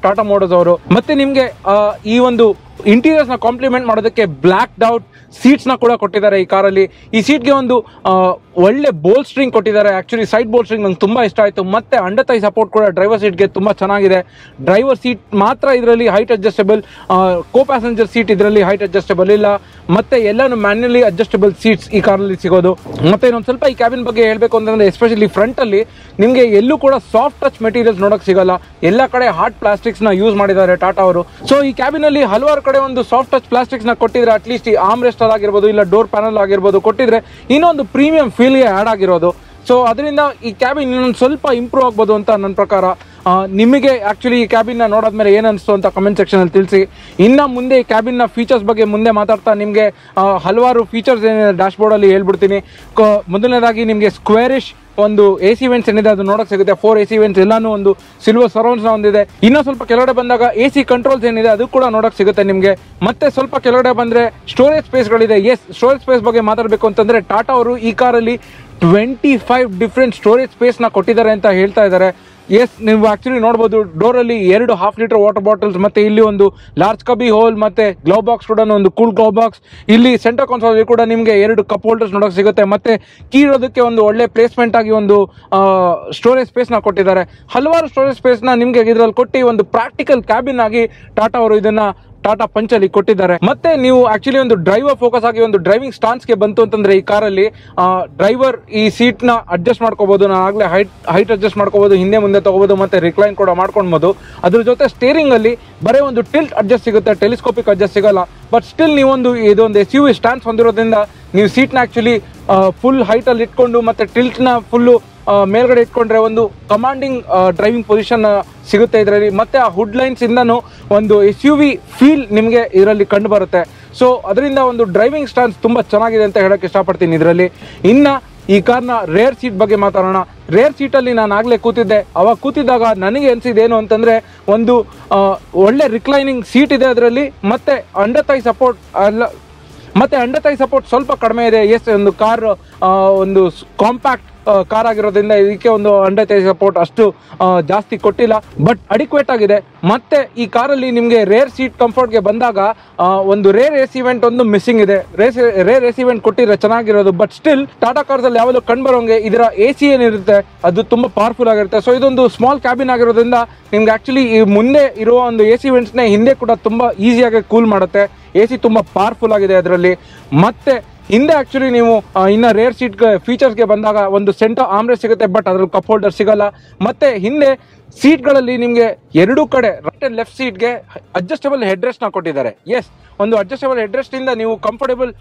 ಟಾಟಾ ಮೋಟರ್ಸ್ ಅವರು ಮತ್ತೆ ನಿಮ್ಗೆ ಆ, ಈ ಒಂದು ಇಂಟೀರಿಯರ್ಸ್ ನ ಕಾಂಪ್ಲಿಮೆಂಟ್ ಮಾಡೋದಕ್ಕೆ ಬ್ಲಾಕ್ ಡೌಟ್ ಸೀಟ್ಸ್ ನ ಕೂಡ ಕೊಟ್ಟಿದ್ದಾರೆ ಈ ಕಾರಲ್ಲಿ ಈ ಸೀಟ್ಗೆ ಒಂದು ಆ, ಒಳ್ಳೆ ಬೋಲ್ ಸ್ಟ್ರಿಂಗ್ ಕೊಟ್ಟಿದ್ದಾರೆ ಆಕ್ಚುಲಿ ಸೈಡ್ ಬೋಲ್ ಸ್ಟ್ರಿಂಗ್ ನಂಗೆ ತುಂಬಾ ಇಷ್ಟ ಆಯ್ತು ಮತ್ತೆ ಅಂಡರ್ ತೈ ಸಪೋರ್ಟ್ ಕೂಡ ಡ್ರೈವರ್ ಸೀಟ್ಗೆ ತುಂಬಾ ಚೆನ್ನಾಗಿದೆ ಡ್ರೈವರ್ ಸೀಟ್ ಮಾತ್ರ ಇದರಲ್ಲಿ height adjustable co passenger seat ಇದರಲ್ಲಿ ಹೈಟ್ ಅಡ್ಜಸ್ಟಬಲ್ ಇಲ್ಲ ಮತ್ತೆ ಎಲ್ಲಾನು ಮ್ಯಾನ್ಯಲಿ ಅಡ್ಜಸ್ಟಬಲ್ ಸೀಟ್ಸ್ ಈ ಕಾರಲ್ಲಿ ಸಿಗೋದು ಮತ್ತೆ ಇನ್ನೊಂದು ಸ್ವಲ್ಪ ಈ ಕ್ಯಾಬಿನ್ ಬಗ್ಗೆ ಹೇಳಬೇಕು ಅಂತಂದ್ರೆ ಎಸ್ಪೆಷಲಿ ಫ್ರಂಟ್ ಅಲ್ಲಿ ನಿಮಗೆ ಎಲ್ಲೂ ಕೂಡ ಸಾಫ್ಟ್ ಟಚ್ ಮೆಟೀರಿಯಲ್ಸ್ ನೋಡಕ್ ಸಿಗಲ್ಲ ಎಲ್ಲ ಕಡೆ ಹಾರ್ಡ್ ಪ್ಲಾಸ್ಟಿಕ್ಸ್ ನ ಯೂಸ್ ಮಾಡಿದ್ದಾರೆ ಟಾಟಾ ಅವರು ಸೊ ಈ ಕ್ಯಾಬಿನ್ ಅಲ್ಲಿ ಹಲವಾರು ಕಡೆ ಒಂದು ಸಾಫ್ಟ್ ಟಚ್ ಪ್ಲಾಸ್ಟಿಕ್ಸ್ ನ ಕೊಟ್ಟಿದ್ರೆ ಅಟ್ಲೀಸ್ಟ್ ಈ ಆರ್ಮ್ ರೆಸ್ಟ್ ಆಗಿರ್ಬೋದು ಇಲ್ಲ ಡೋರ್ ಪ್ಯಾನಲ್ ಆಗಿರ್ಬೋದು ಕೊಟ್ಟಿದ್ರೆ ಇನ್ನೊಂದು ಪ್ರೀಮಿಯಂ ಫೀಲ್ಗೆ ಆಡ್ ಆಗಿರೋದು ಸೊ ಅದರಿಂದ ಈ ಕ್ಯಾಬಿನ್ ಇನ್ನೊಂದು ಸ್ವಲ್ಪ ಇಂಪ್ರೂವ್ ಆಗ್ಬೋದು ಅಂತ ನನ್ನ ಪ್ರಕಾರ ಆ, ನಿಮಗೆ ಆಕ್ಚುಲಿ ಈ ಕ್ಯಾಬಿನ್ನ ನೋಡಾದ್ಮೇಲೆ ಏನು ಅನಿಸ್ತು ಅಂತ ಕಮೆಂಟ್ ಸೆಕ್ಷನ್ ಅಲ್ಲಿ ತಿಳಿಸಿ ಇನ್ನ ಮುಂದೆ ಈ ಕ್ಯಾಬಿನ್ನ ಫೀಚರ್ಸ್ ಬಗ್ಗೆ ಮುಂದೆ ಮಾತಾಡ್ತಾ ನಿಮಗೆ ಹಲವಾರು ಫೀಚರ್ಸ್ ಏನಿದೆ ಡ್ಯಾಶ್ ಬೋರ್ಡ್ ಅಲ್ಲಿ ಹೇಳ್ಬಿಡ್ತೀನಿ ಕ- ಮೊದಲನೇದಾಗಿ ನಿಮಗೆ ಸ್ಕ್ವೇರಿಶ್ ಒಂದು ಎ ಸಿ ವೆಂಟ್ಸ್ ಏನಿದೆ ಅದು ನೋಡಕ್ ಸಿಗುತ್ತೆ ಫೋರ್ ಎ ಸಿ ವೆಂಟ್ಸ್ ಎಲ್ಲಾನು ಒಂದು ಸಿಲ್ವರ್ ಸರೌಂಡ್ಸ್ ಹೊಂದಿದೆ ಇನ್ನೂ ಸ್ವಲ್ಪ ಕೆಳಗಡೆ ಬಂದಾಗ ಎ ಸಿ ಕಂಟ್ರೋಲ್ಸ್ ಏನಿದೆ ಅದು ಕೂಡ ನೋಡಕ್ ಸಿಗುತ್ತೆ ನಿಮಗೆ ಮತ್ತೆ ಸ್ವಲ್ಪ ಕೆಳಗಡೆ ಬಂದ್ರೆ ಸ್ಟೋರೇಜ್ ಸ್ಪೇಸ್ಗಳಿದೆ ಎಸ್ ಸ್ಟೋರೇಜ್ ಸ್ಪೇಸ್ ಬಗ್ಗೆ ಮಾತಾಡಬೇಕು ಅಂತಂದ್ರೆ ಟಾಟಾ ಅವರು ಈ ಕಾರಲ್ಲಿ twenty five different storage space ನ ಕೊಟ್ಟಿದ್ದಾರೆ ಅಂತ ಹೇಳ್ತಾ ಇದ್ದಾರೆ ಎಸ್ ನೀವು ಆಕ್ಚುಲಿ ನೋಡಬಹುದು ಡೋರ್ ಅಲ್ಲಿ ಎರಡು ಹಾಫ್ ಲೀಟರ್ ವಾಟರ್ ಬಾಟಲ್ಸ್ ಮತ್ತೆ ಇಲ್ಲಿ ಒಂದು ಲಾರ್ಜ್ ಕಬಿ ಹೋಲ್ ಮತ್ತೆ ಗ್ಲೌ ಬಾಕ್ಸ್ ಕೂಡ ಒಂದು ಕೂಲ್ ಗ್ಲೌ ಬಾಕ್ಸ್ ಇಲ್ಲಿ ಸೆಂಟರ್ ಕನ್ಸೋಲ್ ಕೂಡ ನಿಮಗೆ ಎರಡು ಕಪ್ ಹೋಲ್ಡರ್ಸ್ ನೋಡಕ್ ಸಿಗುತ್ತೆ ಮತ್ತೆ ಕೀ ಇಡೋದಕ್ಕೆ ಒಂದು ಒಳ್ಳೆ ಪ್ಲೇಸ್ಮೆಂಟ್ ಆಗಿ ಒಂದು ಸ್ಟೋರೇಜ್ ಸ್ಪೇಸ್ ನ ಕೊಟ್ಟಿದ್ದಾರೆ ಹಲವಾರು ಸ್ಟೋರೇಜ್ ಸ್ಪೇಸ್ ನ ನಿಮ್ಗೆ ಇದರಲ್ಲಿ ಕೊಟ್ಟು ಒಂದು ಪ್ರಾಕ್ಟಿಕಲ್ ಕ್ಯಾಬಿನ್ ಆಗಿ ಟಾಟಾ ಅವರು ಇದನ್ನ ಟಾಟಾ ಪಂಚಲ್ಲಿ ಕೊಟ್ಟಿದ್ದಾರೆ ಮತ್ತೆ ನೀವು ಆಕ್ಚುಲಿ ಒಂದು ಡ್ರೈವರ್ ಫೋಕಸ್ ಆಗಿ ಒಂದು ಡ್ರೈವಿಂಗ್ ಸ್ಟಾನ್ಸ್ಗೆ ಬಂತು ಅಂತಂದ್ರೆ ಈ ಕಾರಲ್ಲಿ ಡ್ರೈವರ್ ಈ ಸೀಟ್ ನ ಅಡ್ಜಸ್ಟ್ ಮಾಡ್ಕೋಬಹುದು ನಾನು ಆಗ್ಲೇ ಹೈಟ್ ಹೈಟ್ ಅಡ್ಜಸ್ಟ್ ಮಾಡ್ಕೋಬಹುದು ಹಿಂದೆ ಮುಂದೆ ತಗೋಬಹುದು ಮತ್ತೆ ರಿಕ್ಲೈನ್ ಕೂಡ ಮಾಡ್ಕೊಳ್ಬಹುದು ಅದ್ರ ಜೊತೆ ಸ್ಟೇರಿಂಗ್ ಅಲ್ಲಿ ಬರೀ ಒಂದು ಟಿಲ್ಟ್ ಅಡ್ಜಸ್ಟ್ ಸಿಗುತ್ತೆ ಟೆಲಿಸ್ಕೋಪಿಕ್ ಅಡ್ಜಸ್ಟ್ ಸಿಗಲ್ಲ ಬಟ್ ಸ್ಟಿಲ್ ನೀವೊಂದು ಇದೊಂದು ಎಸ್ ಯು ಸ್ಟ್ಯಾನ್ಸ್ ಹೊಂದಿರೋದ್ರಿಂದ ನೀವು ಸೀಟ್ನ ಆಕ್ಚುಲಿ ಫುಲ್ ಹೈಟ್ ಅಲ್ಲಿ ಇಟ್ಕೊಂಡು ಮತ್ತೆ ಟಿಲ್ಟ್ ನ ಫುಲ್ಲು ಮೇಲ್ಗಡೆ ಇಟ್ಕೊಂಡ್ರೆ ಒಂದು ಕಮಾಂಡಿಂಗ್ ಡ್ರೈವಿಂಗ್ ಪೊಸಿಷನ್ ಸಿಗುತ್ತೆ ಇದರಲ್ಲಿ ಮತ್ತೆ ಆ ಹುಡ್ ಲೈನ್ಸ್ ಇಂದನೂ ಒಂದು ಎಸ್ ಯು ವಿ ಫೀಲ್ ನಿಮಗೆ ಇದರಲ್ಲಿ ಕಂಡು ಬರುತ್ತೆ ಸೊ ಅದರಿಂದ ಒಂದು ಡ್ರೈವಿಂಗ್ ಸ್ಟಾನ್ಸ್ ತುಂಬಾ ಚೆನ್ನಾಗಿದೆ ಅಂತ ಹೇಳಕ್ ಇಷ್ಟಪಡ್ತೀನಿ ಇದರಲ್ಲಿ ಇನ್ನ ಈ ಕಾರ್ನ ರೇರ್ ಸೀಟ್ ಬಗ್ಗೆ ಮಾತಾಡೋಣ ರೇರ್ ಸೀಟಲ್ಲಿ ನಾನು ಆಗಲೇ ಕೂತಿದ್ದೆ ಅವಾಗ ಕೂತಿದ್ದಾಗ ನನಗೆ ಅನಿಸಿದ್ದೇನು ಅಂತಂದ್ರೆ ಒಂದು ಆ, ಒಳ್ಳೆ ರಿಕ್ಲೈನಿಂಗ್ ಸೀಟ್ ಇದೆ ಅದರಲ್ಲಿ ಮತ್ತೆ ಅಂಡರ್ ತೈ ಸಪೋರ್ಟ್ ಅಲ್ಲ ಮತ್ತೆ ಅಂಡರ್ ತೈ ಸಪೋರ್ಟ್ ಸ್ವಲ್ಪ ಕಡಿಮೆ ಇದೆ ಎಸ್ ಒಂದು ಕಾರ್ ಒಂದು ಕಾಂಪ್ಯಾಕ್ಟ್ ಕಾರ್ ಆಗಿರೋದ್ರಿಂದ ಇದಕ್ಕೆ ಒಂದು ಅಂಡರ್ ತೈ ಸಪೋರ್ಟ್ ಅಷ್ಟು ಆ, ಜಾಸ್ತಿ ಕೊಟ್ಟಿಲ್ಲ ಬಟ್ ಅಡಿಕ್ವೇಟ್ ಆಗಿದೆ ಮತ್ತೆ ಈ ಕಾರಲ್ಲಿ ನಿಮಗೆ ರೇರ್ ಸೀಟ್ ಕಂಫರ್ಟ್ಗೆ ಬಂದಾಗ ಆ, ಒಂದು ರೇರ್ ಎಸ್ ಇವೆಂಟ್ ಒಂದು ಮಿಸ್ಸಿಂಗ್ ಇದೆ ರೇಸ್ ರೇರ್ ಎಸ್ ಇವೆಂಟ್ ಕೊಟ್ಟಿದ್ರೆ ಚೆನ್ನಾಗಿರೋದು ಬಟ್ ಸ್ಟಿಲ್ ಟಾಟಾ ಕಾರ್ಸ್ ಅಲ್ಲಿ ಯಾವಾಗಲೂ ಕಂಡು ಬರೋಂಗೆ ಇದರ ಎ ಸಿ ಏನಿರುತ್ತೆ ಅದು ತುಂಬಾ ಪವರ್ಫುಲ್ ಆಗಿರುತ್ತೆ ಸೊ ಇದೊಂದು ಸ್ಮಾಲ್ ಕ್ಯಾಬಿನ್ ಆಗಿರೋದ್ರಿಂದ ನಿಮ್ಗೆ ಆಕ್ಚುಲಿ ಈ ಮುಂದೆ ಇರುವ ಒಂದು ಎ ಸಿ ವೆಂಟ್ಸ್ನೇ ಹಿಂದೆ ಕೂಡ ತುಂಬಾ ಈಸಿಯಾಗಿ ಕೂಲ್ ಮಾಡುತ್ತೆ ಎ ಸಿ ತುಂಬಾ ಪವರ್ಫುಲ್ ಆಗಿದೆ ಅದರಲ್ಲಿ ಮತ್ತೆ ಹಿಂದೆ ಆಕ್ಚುಲಿ ನೀವು ಆ, ಇನ್ನ ರೇರ್ ಸೀಟ್ ಫೀಚರ್ಸ್ಗೆ ಬಂದಾಗ ಒಂದು ಸೆಂಟರ್ ಆಮ್ರೆಸ್ ಸಿಗುತ್ತೆ ಬಟ್ ಅದ್ರಲ್ಲಿ ಕಪ್ ಹೋಲ್ಡರ್ ಸಿಗಲ್ಲ ಮತ್ತೆ ಹಿಂದೆ ಸೀಟ್ಗಳಲ್ಲಿ ನಿಮಗೆ ಎರಡೂ ಕಡೆ ರೈಟ್ ಅಂಡ್ ಲೆಫ್ಟ್ ಸೀಟ್ಗೆ ಅಡ್ಜಸ್ಟಬಲ್ ಹೆಡ್ ರೆಸ್ಟ್ ನ ಕೊಟ್ಟಿದ್ದಾರೆ ಎಸ್ ಒಂದು ಅಡ್ಜಸ್ಟಬಲ್ ಹೆಡ್ ರೆಸ್ಟ್ ಇಂದ ನೀವು ಕಂಫರ್ಟಬಲ್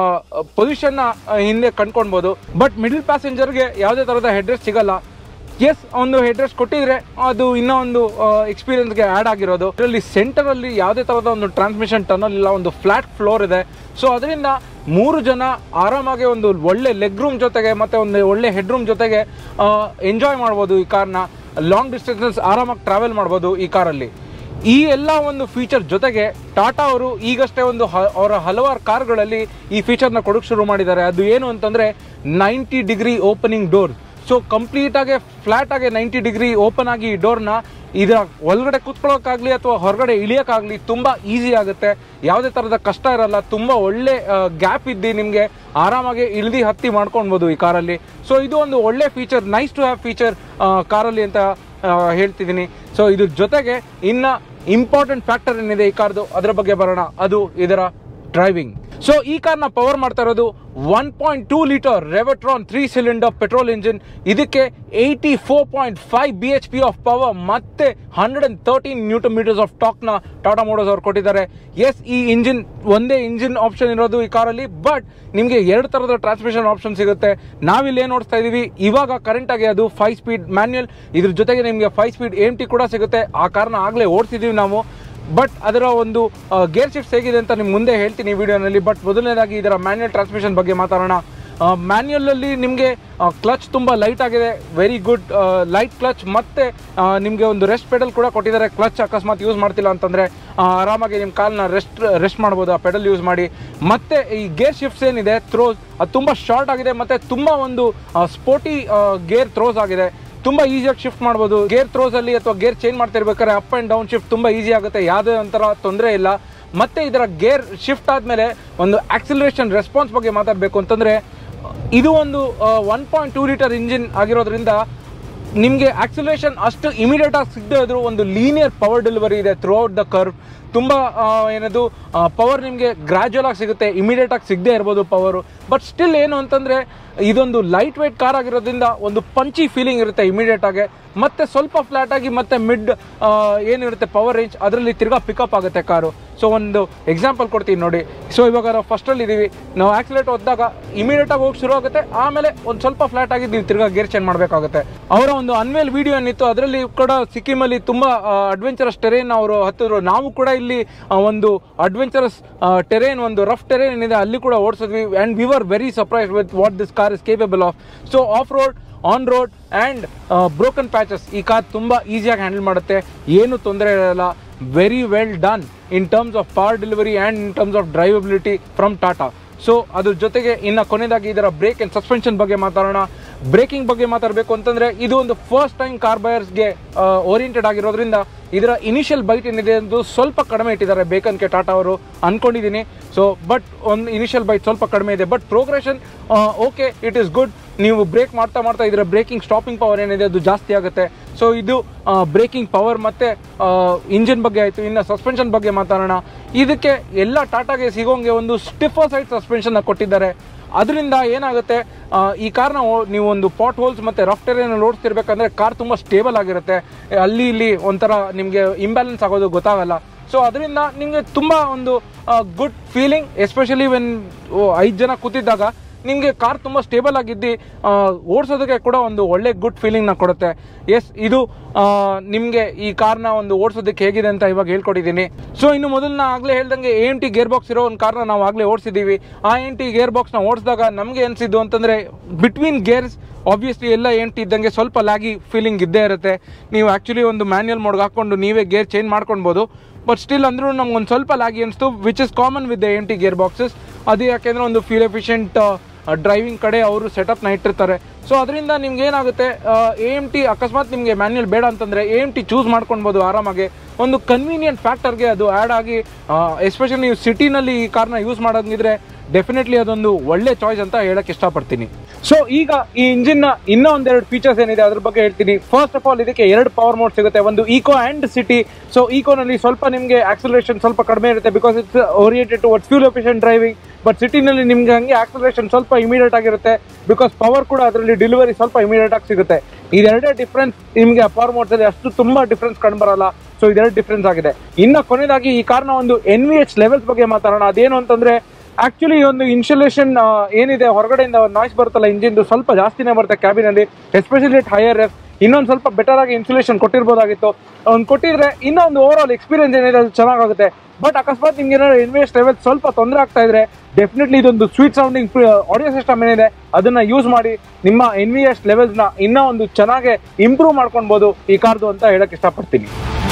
ಪೊಸಿಷನ್ ನ ಆ, ಹಿಂದೆ ಕಂಡ್ಕೊಳ್ಬಹುದು ಬಟ್ ಮಿಡಲ್ ಪ್ಯಾಸೆಂಜರ್ಗೆ ಯಾವುದೇ ತರಹದ ಹೆಡ್ ರೆಸ್ಟ್ ಸಿಗಲ್ಲ ಎಸ್ ಒಂದು ಹೆಡ್ ರೆಸ್ಟ್ ಕೊಟ್ಟಿದ್ರೆ ಅದು ಇನ್ನೂ ಒಂದು ಎಕ್ಸ್ಪೀರಿಯನ್ಸ್ಗೆ ಆ್ಯಡ್ ಆಗಿರೋದು ಇದರಲ್ಲಿ ಸೆಂಟರ್ ಅಲ್ಲಿ ಯಾವುದೇ ತರಹದ ಒಂದು ಟ್ರಾನ್ಸ್ಮಿಷನ್ ಟನಲ್ ಇಲ್ಲ ಒಂದು ಫ್ಲಾಟ್ ಫ್ಲೋರ್ ಇದೆ ಸೊ ಅದರಿಂದ ಮೂರು ಜನ ಆರಾಮಾಗಿ ಒಂದು ಒಳ್ಳೆ ಲೆಗ್ ರೂಮ್ ಜೊತೆಗೆ ಮತ್ತೆ ಒಂದು ಒಳ್ಳೆ ಹೆಡ್ ರೂಮ್ ಜೊತೆಗೆ ಎಂಜಾಯ್ ಮಾಡ್ಬೋದು ಈ ಕಾರ್ನ ಲಾಂಗ್ ಡಿಸ್ಟೆನ್ಸಸ್ ಆರಾಮಾಗಿ ಟ್ರಾವೆಲ್ ಮಾಡ್ಬೋದು ಈ ಕಾರಲ್ಲಿ ಈ ಎಲ್ಲ ಒಂದು ಫೀಚರ್ ಜೊತೆಗೆ ಟಾಟಾ ಅವರು ಈಗಷ್ಟೇ ಒಂದು ಹ- ಅವರ ಹಲವಾರು ಕಾರ್ಗಳಲ್ಲಿ ಈ ಫೀಚರ್ನ ಕೊಡೋಕೆ ಶುರು ಮಾಡಿದ್ದಾರೆ ಅದು ಏನು ಅಂತಂದ್ರೆ ninety degree opening door so complete ಆಗಿ ಫ್ಲಾಟ್ ಆಗಿ ನೈಂಟಿ ಡಿಗ್ರಿ ಓಪನ್ ಆಗಿ ಈ ಡೋರ್ನ ಇದರ ಒಳಗಡೆ ಕೂತ್ಕೊಳ್ಳೋಕ್ಕಾಗ್ಲಿ ಅಥವಾ ಹೊರಗಡೆ ಇಳಿಯೋಕ್ಕಾಗ್ಲಿ ತುಂಬಾ ಈಸಿ ಆಗುತ್ತೆ ಯಾವುದೇ ತರಹದ ಕಷ್ಟ ಇರಲ್ಲ ತುಂಬಾ ಒಳ್ಳೆ ಗ್ಯಾಪ್ ಇದ್ದು ನಿಮಗೆ ಆರಾಮಾಗಿ ಇಳ್ದಿ ಹತ್ತಿ ಮಾಡ್ಕೊಳ್ಬೋದು ಈ ಕಾರಲ್ಲಿ ಸೊ ಇದು ಒಂದು ಒಳ್ಳೆ feature nice to have feature ಕಾರಲ್ಲಿ ಅಂತ ಆ, ಹೇಳ್ತಿದ್ದೀನಿ ಸೊ ಇದ್ರ ಜೊತೆಗೆ ಇನ್ನ ಇಂಪಾರ್ಟೆಂಟ್ ಫ್ಯಾಕ್ಟರ್ ಏನಿದೆ ಈ ಕಾರ್ದು ಅದರ ಬಗ್ಗೆ ಬರೋಣ ಅದು ಇದರ ಡ್ರೈವಿಂಗ್ ಸೊ ಈ ಕಾರ್ನ ಪವರ್ ಮಾಡ್ತಾ ಇರೋದು one point two litre Revotron three cylinder petrol engine ಇದಕ್ಕೆ eighty four point five B H P of power ಮತ್ತೆ hundred and thirteen newton metres of ಟಾಕ್ನ ಟಾಟಾ ಮೋಟರ್ಸ್ ಅವ್ರು ಕೊಟ್ಟಿದ್ದಾರೆ ಎಸ್ ಈ ಇಂಜಿನ್ ಒಂದೇ ಇಂಜಿನ್ ಆಪ್ಷನ್ ಇರೋದು ಈ ಕಾರಲ್ಲಿ ಬಟ್ ನಿಮಗೆ ಎರಡು ಥರದ ಟ್ರಾನ್ಸ್ಮಿಷನ್ ಆಪ್ಷನ್ ಸಿಗುತ್ತೆ ನಾವಿಲ್ಲಿ ಏನು ನೋಡ್ತಾ ಇದೀವಿ ಇವಾಗ ಕರೆಂಟ್ ಆಗಿ ಅದು ಫೈವ್ ಸ್ಪೀಡ್ ಮ್ಯಾನ್ಯಲ್ ಇದ್ರ ಜೊತೆಗೆ ನಿಮಗೆ ಫೈವ್ ಸ್ಪೀಡ್ ಎಮ್ ಟಿ ಕೂಡ ಸಿಗುತ್ತೆ ಆ ಕಾರ್ನ ಆಗಲೇ ಓಡಿಸಿದೀವಿ ನಾವು ಬಟ್ ಅದರ ಒಂದು ಗೇರ್ ಶಿಫ್ಟ್ಸ್ ಹೇಗಿದೆ ಅಂತ ನಿಮ್ಗೆ ಮುಂದೆ ಹೇಳ್ತೀನಿ ಈ ವಿಡಿಯೋನಲ್ಲಿ ಬಟ್ ಮೊದಲನೇದಾಗಿ ಇದರ ಮ್ಯಾನ್ಯಲ್ ಟ್ರಾನ್ಸ್ಮಿಷನ್ ಬಗ್ಗೆ ಮಾತಾಡೋಣ ಮ್ಯಾನ್ಯಲ್ ಅಲ್ಲಿ ನಿಮಗೆ ಕ್ಲಚ್ ತುಂಬ ಲೈಟ್ ಆಗಿದೆ ವೆರಿ ಗುಡ್ ಲೈಟ್ ಕ್ಲಚ್ ಮತ್ತೆ ನಿಮಗೆ ಒಂದು ರೆಸ್ಟ್ ಪೆಡಲ್ ಕೂಡ ಕೊಟ್ಟಿದ್ದಾರೆ ಕ್ಲಚ್ ಅಕಸ್ಮಾತ್ ಯೂಸ್ ಮಾಡ್ತಿಲ್ಲ ಅಂತಂದ್ರೆ ಆ, ಆರಾಮಾಗಿ ನಿಮ್ಮ ಕಾಲ್ನ ರೆಸ್ಟ್ ರೆಸ್ಟ್ ಮಾಡ್ಬೋದು ಆ ಪೆಡಲ್ ಯೂಸ್ ಮಾಡಿ ಮತ್ತೆ ಈ ಗೇರ್ ಶಿಫ್ಟ್ಸ್ ಏನಿದೆ ಥ್ರೋಸ್ ಅದು ತುಂಬ ಶಾರ್ಟ್ ಆಗಿದೆ ಮತ್ತೆ ತುಂಬ ಒಂದು ಸ್ಪೋರ್ಟಿ ಗೇರ್ ಥ್ರೋಸ್ ಆಗಿದೆ ತುಂಬ ಈಸಿಯಾಗಿ ಶಿಫ್ಟ್ ಮಾಡ್ಬೋದು ಗೇರ್ ಥ್ರೋಸಲ್ಲಿ ಅಥವಾ ಗೇರ್ ಚೇಂಜ್ ಮಾಡ್ತಾ ಇರ್ಬೇಕಾದ್ರೆ ಅಪ್ ಆ್ಯಂಡ್ ಡೌನ್ ಶಿಫ್ಟ್ ತುಂಬ ಈಸಿ ಆಗುತ್ತೆ ಯಾವುದೇ ಒಂಥರ ತೊಂದರೆ ಇಲ್ಲ ಮತ್ತೆ ಇದರ ಗೇರ್ ಶಿಫ್ಟ್ ಆದಮೇಲೆ ಒಂದು ಆಕ್ಸಿಲರೇಷನ್ ರೆಸ್ಪಾನ್ಸ್ ಬಗ್ಗೆ ಮಾತಾಡಬೇಕು ಅಂತಂದರೆ ಇದು ಒಂದು one point two litre engine ಆಗಿರೋದ್ರಿಂದ ನಿಮಗೆ ಆಕ್ಸಿಲರೇಷನ್ ಅಷ್ಟು ಇಮಿಡಿಯೇಟ್ ಆಗಿ ಸಿಗದೆ ಇದ್ರು ಒಂದು ಲೀನಿಯರ್ ಪವರ್ ಡೆಲಿವರಿ ಇದೆ ಥ್ರೂ ಔಟ್ ದ ಕರ್ವ್ ತುಂಬ ಏನದು ಪವರ್ ನಿಮಗೆ ಗ್ರ್ಯಾಜುವಲ್ ಆಗಿ ಸಿಗುತ್ತೆ ಇಮಿಡಿಯೇಟ್ ಆಗಿ ಸಿಗದೆ ಇರ್ಬೋದು ಪವರು ಬಟ್ ಸ್ಟಿಲ್ ಏನು ಅಂತಂದರೆ ಇದೊಂದು ಲೈಟ್ ವೆಯ್ಟ್ ಕಾರ್ ಆಗಿರೋದ್ರಿಂದ ಒಂದು ಪಂಚಿ ಫೀಲಿಂಗ್ ಇರುತ್ತೆ ಇಮಿಡಿಯೇಟ್ ಆಗಿ ಮತ್ತೆ ಸ್ವಲ್ಪ ಫ್ಲಾಟ್ ಆಗಿ ಮತ್ತೆ ಮಿಡ್ ಏನಿರುತ್ತೆ ಪವರ್ ರೇಂಜ್ ಅದರಲ್ಲಿ ತಿರ್ಗಾ ಪಿಕಪ್ ಆಗುತ್ತೆ ಕಾರು ಸೊ ಒಂದು ಎಕ್ಸಾಂಪಲ್ ಕೊಡ್ತೀನಿ ನೋಡಿ ಸೊ ಇವಾಗ ನಾವು ಫಸ್ಟಲ್ಲಿ ಇದ್ದೀವಿ ನಾವು ಆಕ್ಸಿಲೇಟ್ ಹೋದಾಗ ಇಮಿಡಿಯೇಟ್ ಆಗಿ ಹೋಗಿ ಶುರು ಆಗುತ್ತೆ ಆಮೇಲೆ ಒಂದು ಸ್ವಲ್ಪ ಫ್ಲಾಟ್ ಆಗಿ ನೀವು ತಿರ್ಗಾ ಗೇರ್ ಚೇಂಜ್ ಮಾಡಬೇಕಾಗುತ್ತೆ ಅವರ ಒಂದು ಅನ್ವೇಲ್ ವಿಡಿಯೋ ಏನಿತ್ತು ಅದರಲ್ಲಿ ಕೂಡ ಸಿಕ್ಕಿಮಲ್ಲಿ ತುಂಬ ಅಡ್ವೆಂಚರಸ್ ಟೆರೇನ್ ಅವರು ಹತ್ತಿದ್ರು ನಾವು ಕೂಡ ಇಲ್ಲಿ ಆ, ಒಂದು ಅಡ್ವೆಂಚರಸ್ ಟೆರೇನ್ ಒಂದು ರಫ್ ಟೆರೇನ್ ಏನಿದೆ ಅಲ್ಲಿ ಕೂಡ ಓಡಿಸಿದ್ವಿ and we are very surprise with what this car is capable of so off road on road and broken patches ಈ ಕಾರ್ ತುಂಬ ಈಸಿಯಾಗಿ ಹ್ಯಾಂಡಲ್ ಮಾಡುತ್ತೆ ಏನು ತೊಂದರೆ ಇರಲ್ಲ very well done in terms of power delivery and in terms of drivability from Tata so ಅದ್ರ ಜೊತೆಗೆ ಇನ್ನು ಕೊನೆಯದಾಗಿ ಇದರ ಬ್ರೇಕ್ ಆ್ಯಂಡ್ ಸಸ್ಪೆನ್ಷನ್ ಬಗ್ಗೆ ಮಾತಾಡೋಣ ಬ್ರೇಕಿಂಗ್ ಬಗ್ಗೆ ಮಾತಾಡಬೇಕು ಅಂತಂದರೆ ಇದು ಒಂದು ಫಸ್ಟ್ ಟೈಮ್ ಕಾರ್ ಬಯರ್ಸ್ಗೆ ಓರಿಯೆಂಟೆಡ್ ಆಗಿರೋದ್ರಿಂದ ಇದರ ಇನಿಷಿಯಲ್ ಬೈಟ್ ಏನಿದೆ ಅದು ಸ್ವಲ್ಪ ಕಡಿಮೆ ಇಟ್ಟಿದ್ದಾರೆ ಬೇಕನ್ಕೆ ಟಾಟಾ ಅವರು ಅನ್ಕೊಂಡಿದ್ದೀನಿ ಸೊ ಬಟ್ ಒಂದು ಇನಿಷಿಯಲ್ ಬೈಟ್ ಸ್ವಲ್ಪ ಕಡಿಮೆ ಇದೆ but progression okay it is good ನೀವು ಬ್ರೇಕ್ ಮಾಡ್ತಾ ಮಾಡ್ತಾ ಇದರ ಬ್ರೇಕಿಂಗ್ ಸ್ಟಾಪಿಂಗ್ ಪವರ್ ಏನಿದೆ ಅದು ಜಾಸ್ತಿ ಆಗುತ್ತೆ ಸೊ ಇದು ಬ್ರೇಕಿಂಗ್ ಪವರ್ ಮತ್ತು ಇಂಜಿನ್ ಬಗ್ಗೆ ಆಯಿತು ಇನ್ನು ಸಸ್ಪೆನ್ಷನ್ ಬಗ್ಗೆ ಮಾತಾಡೋಣ ಇದಕ್ಕೆ ಎಲ್ಲ ಟಾಟಾಗೆ ಸಿಗೋಂಗೆ ಒಂದು ಸ್ಟಿಫರ್ ಸೈಡ್ ಸಸ್ಪೆನ್ಷನ್ನ ಕೊಟ್ಟಿದ್ದಾರೆ ಅದರಿಂದ ಏನಾಗುತ್ತೆ ಆ, ಈ ಕಾರ್ನ ಓ- ನೀವು ಒಂದು ಪಾಟ್ ಹೋಲ್ಸ್ ಮತ್ತು ರಫ್ ಟೆರೇನಲ್ಲಿ ಓಡಿಸ್ತಿರ್ಬೇಕಂದ್ರೆ ಕಾರ್ ತುಂಬ ಸ್ಟೇಬಲ್ ಆಗಿರುತ್ತೆ ಅಲ್ಲಿ ಇಲ್ಲಿ ಒಂಥರ ನಿಮಗೆ ಇಂಬ್ಯಾಲೆನ್ಸ್ ಆಗೋದು ಗೊತ್ತಾಗಲ್ಲ ಸೊ ಅದರಿಂದ ನಿಮಗೆ ತುಂಬ ಒಂದು ಗುಡ್ ಫೀಲಿಂಗ್ ಎಸ್ಪೆಷಲಿ ವೆನ್ ಐದು ಜನ ಕೂತಿದ್ದಾಗ ನಿಮಗೆ ಕಾರ್ ತುಂಬ ಸ್ಟೇಬಲ್ ಆಗಿದ್ದು ಓಡಿಸೋದಕ್ಕೆ ಕೂಡ ಒಂದು ಒಳ್ಳೆ ಗುಡ್ ಫೀಲಿಂಗ್ನ ಕೊಡುತ್ತೆ ಎಸ್ ಇದು ನಿಮಗೆ ಈ ಕಾರ್ನ ಒಂದು ಓಡಿಸೋದಕ್ಕೆ ಹೇಗಿದೆ ಅಂತ ಇವಾಗ ಹೇಳ್ಕೊಟ್ಟಿದ್ದೀನಿ ಸೊ ಇನ್ನು ಮೊದಲು ನಾ ಆಗಲೇ ಹೇಳ್ದಂಗೆ A M T gear box ಇರೋ ಒಂದು ಕಾರ್ನ ನಾವು ಆಗಲೇ ಓಡಿಸಿದ್ದೀವಿ ಆ ಎಮ್ ಟಿ ಗೇರ್ ಬಾಕ್ಸ್ನ ಓಡಿಸಿದಾಗ ನಮಗೆ ಅನಿಸಿದ್ದು ಅಂತಂದರೆ ಬಿಟ್ವೀನ್ ಗೇರ್ಸ್ ಆಬ್ವಿಯಸ್ಲಿ ಎಲ್ಲ ಎಮ್ ಟಿ ಇದ್ದಂಗೆ ಸ್ವಲ್ಪ ಲ್ಯಾಗಿ ಫೀಲಿಂಗ್ ಇದ್ದೇ ಇರುತ್ತೆ ನೀವು ಆ್ಯಕ್ಚುಲಿ ಒಂದು ಮ್ಯಾನ್ಯಲ್ ಮೋಡ್ಗೆ ಹಾಕ್ಕೊಂಡು ನೀವೇ ಗೇರ್ ಚೇಂಜ್ ಮಾಡ್ಕೊಳ್ಬೋದು ಬಟ್ ಸ್ಟಿಲ್ ಅಂದ್ರೂ ನಮ್ಗೆ ಒಂದು ಸ್ವಲ್ಪ ಲ್ಯಾಗಿ ಅನಿಸ್ತು which is common with the M T gear boxes ಅದು ಯಾಕೆಂದರೆ ಒಂದು ಫ್ಯೂಲ್ ಎಫಿಷಿಯಂಟ್ ಡ್ರೈವಿಂಗ್ ಕಡೆ ಅವರು ಸೆಟಪ್ನ ಇಟ್ಟಿರ್ತಾರೆ ಸೊ ಅದರಿಂದ ನಿಮ್ಗೆ ಏನಾಗುತ್ತೆ ಎ ಎಮ್ ಟಿ ಅಕಸ್ಮಾತ್ ನಿಮಗೆ ಮ್ಯಾನ್ಯಲ್ ಬೇಡ ಅಂತಂದರೆ ಎ ಎಮ್ ಟಿ ಚೂಸ್ ಮಾಡ್ಕೊಳ್ಬೋದು ಆರಾಮಾಗಿ ಒಂದು ಕನ್ವೀನಿಯಂಟ್ ಫ್ಯಾಕ್ಟರ್ಗೆ ಅದು ಆ್ಯಡ್ ಆಗಿ ಎಸ್ಪೆಷಲಿ ನೀವು ಸಿಟಿನಲ್ಲಿ ಈ ಕಾರ್ನ ಯೂಸ್ ಮಾಡೋಂಗಿದ್ರೆ ಡೆಫಿನೆಟ್ಲಿ ಅದೊಂದು ಒಳ್ಳೆ ಚಾಯ್ಸ್ ಅಂತ ಹೇಳಕ್ ಇಷ್ಟಪಡ್ತೀನಿ ಸೊ ಈಗ ಈ ಇಂಜಿನ್ನ ಇನ್ನೂ ಒಂದೆರಡು ಫೀಚರ್ಸ್ ಏನಿದೆ ಅದ್ರ ಬಗ್ಗೆ ಹೇಳ್ತೀನಿ ಫಸ್ಟ್ ಆಫ್ ಆಲ್ ಇದಕ್ಕೆ ಎರಡು ಪವರ್ ಮೋಡ್ ಸಿಗುತ್ತೆ ಒಂದು ಈಕೋ ಆ್ಯಂಡ್ ಸಿಟಿ ಸೊ ಈಕೋನಲ್ಲಿ ಸ್ವಲ್ಪ ನಿಮಗೆ ಆಕ್ಸಲರೇಷನ್ ಸ್ವಲ್ಪ ಕಡಿಮೆ ಇರುತ್ತೆ because it's oriented towards fuel efficient driving but ಸಿಟಿನಲ್ಲಿ ನಿಮ್ಗೆ ಹಂಗೆ ಆಕ್ಸಲರೇಷನ್ ಸ್ವಲ್ಪ ಇಮಿಡಿಯೇಟ್ ಆಗಿರುತ್ತೆ ಬಿಕಾಸ್ ಪವರ್ ಕೂಡ ಅದರಲ್ಲಿ ಡೆಲಿವರಿ ಸ್ವಲ್ಪ ಇಮಿಡಿಯೇಟ್ ಆಗಿ ಸಿಗುತ್ತೆ ಇದೆರಡೇ ಡಿಫ್ರೆನ್ಸ್ ನಿಮಗೆ ಪವರ್ ಮೋಡ್ಸ್ ಅಲ್ಲಿ ಅಷ್ಟು ತುಂಬಾ ಡಿಫ್ರೆನ್ಸ್ ಕಂಡು ಬರಲ್ಲ ಸೊ ಇದೆರಡು ಡಿಫ್ರೆನ್ಸ್ ಆಗಿದೆ ಇನ್ನು ಕೊನೆಯದಾಗಿ ಈ ಕಾರ್ನ ಒಂದು ಎನ್ ವಿ ಎಚ್ ಲೆವೆಲ್ಸ್ ಬಗ್ಗೆ ಮಾತಾಡೋಣ ಅದೇನು ಅಂತಂದ್ರೆ ಆಕ್ಚುಲಿ ಒಂದು ಇನ್ಸುಲೇಷನ್ ಏನಿದೆ ಹೊರಗಡೆಯಿಂದ ನಾಯ್ಸ್ ಬರುತ್ತಲ್ಲ ಇಂಜಿನ್ ಸ್ವಲ್ಪ ಜಾಸ್ತಿನೇ ಬರುತ್ತೆ ಕ್ಯಾಬಿನಲ್ಲಿ ಎಸ್ಪೆಷಲಿ ಇಟ್ ಹೈಯರ್ ಎಫ್ ಇನ್ನೊಂದು ಸ್ವಲ್ಪ ಬೆಟರ್ ಆಗಿ ಇನ್ಸುಲೇಷನ್ ಕೊಟ್ಟಿರ್ಬೋದಾಗಿತ್ತು ಅವ್ನು ಕೊಟ್ಟಿದ್ರೆ ಇನ್ನೊಂದು ಓವರ್ ಆಲ್ ಎಕ್ಸ್ಪೀರಿಯನ್ಸ್ ಏನಿದೆ ಅದು ಚೆನ್ನಾಗುತ್ತೆ ಬಟ್ ಅಕಸ್ಮಾತ್ ನಿಮ್ಗೆ ಏನಾದ್ರು ಇನ್ವೆಸ್ಟ್ ಲೆವೆಲ್ ಸ್ವಲ್ಪ ತೊಂದರೆ ಆಗ್ತಾ ಇದ್ರೆ ಡೆಫಿನೆಟ್ಲಿ ಇದೊಂದು ಸ್ವೀಟ್ ಸೌಂಡಿಂಗ್ ಆಡಿಯೋ ಸಿಸ್ಟಮ್ ಏನಿದೆ ಅದನ್ನ ಯೂಸ್ ಮಾಡಿ ನಿಮ್ಮ ಎನ್ ವಿ ಎಸ್ ಲೆವೆಲ್ಸ್ನ ಇನ್ನೂ ಒಂದು ಚೆನ್ನಾಗಿ ಇಂಪ್ರೂವ್ ಮಾಡ್ಕೊಳ್ಬೋದು ಈ ಕಾರ್ದು ಅಂತ ಹೇಳಕ್ ಇಷ್ಟಪಡ್ತೀನಿ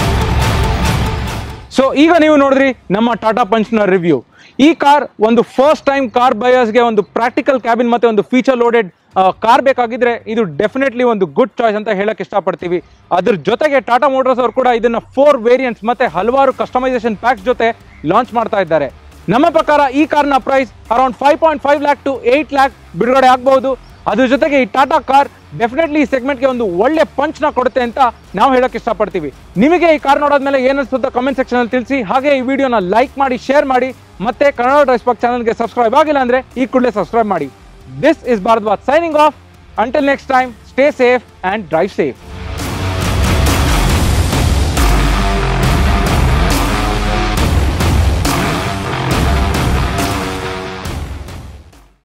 ಸೊ ಈಗ ನೀವು ನೋಡಿದ್ರಿ ನಮ್ಮ ಟಾಟಾ ಪಂಚ್ನ ರಿವ್ಯೂ ಈ ಕಾರ್ ಒಂದು ಫಸ್ಟ್ ಟೈಮ್ ಕಾರ್ ಬಯರ್ಸ್ಗೆ ಒಂದು ಪ್ರಾಕ್ಟಿಕಲ್ ಕ್ಯಾಬಿನ್ ಮತ್ತೆ ಒಂದು ಫೀಚರ್ ಲೋಡೆಡ್ ಕಾರ್ ಬೇಕಾಗಿದ್ರೆ ಇದು ಡೆಫಿನೆಟ್ಲಿ ಒಂದು ಗುಡ್ ಚಾಯ್ಸ್ ಅಂತ ಹೇಳಕ್ ಇಷ್ಟಪಡ್ತೀವಿ ಅದ್ರ ಜೊತೆಗೆ ಟಾಟಾ ಮೋಟರ್ಸ್ ಅವರು ಕೂಡ ಇದನ್ನ ಫೋರ್ ವೇರಿಯಂಟ್ಸ್ ಮತ್ತೆ ಹಲವಾರು ಕಸ್ಟಮೈಸೇಷನ್ ಪ್ಯಾಕ್ಸ್ ಜೊತೆ ಲಾಂಚ್ ಮಾಡ್ತಾ ಇದ್ದಾರೆ ನಮ್ಮ ಪ್ರಕಾರ ಈ ಕಾರ್ನ price around five point five lakh to eight lakh ಬಿಡುಗಡೆ ಆಗಬಹುದು ಅದ್ರ ಜೊತೆಗೆ ಈ ಟಾಟಾ ಕಾರ್ ಡೆಫಿನೆಟ್ಲಿ ಈ ಸೆಗ್ಮೆಂಟ್ಗೆ ಒಂದು ಒಳ್ಳೆ ಪಂಚ್ನ ಕೊಡುತ್ತೆ ಅಂತ ನಾವು ಹೇಳಕ್ ಇಷ್ಟಪಡ್ತೀವಿ ನಿಮಗೆ ಈ ಕಾರ್ ನೋಡೋದ್ಮೇಲೆ ಏನಿಸುತ್ತೆ ಕಮೆಂಟ್ ಸೆಕ್ಷನ್ ಅಲ್ಲಿ ತಿಳಿಸಿ ಹಾಗೆ ಈ ವಿಡಿಯೋನ ಲೈಕ್ ಮಾಡಿ ಶೇರ್ ಮಾಡಿ ಮತ್ತೆ ಕನ್ನಡ ಡ್ರೈಸ್ ಪಾಕ್ ಚಾನಲ್ಗೆ ಸಬ್ಸ್ಕ್ರೈಬ್ ಆಗಿಲ್ಲ ಅಂದ್ರೆ ಈ ಕೂಡಲೇ ಸಬ್ಸ್ಕ್ರೈಬ್ ಮಾಡಿ this is Bharadwaj signing off until next time stay safe and drive safe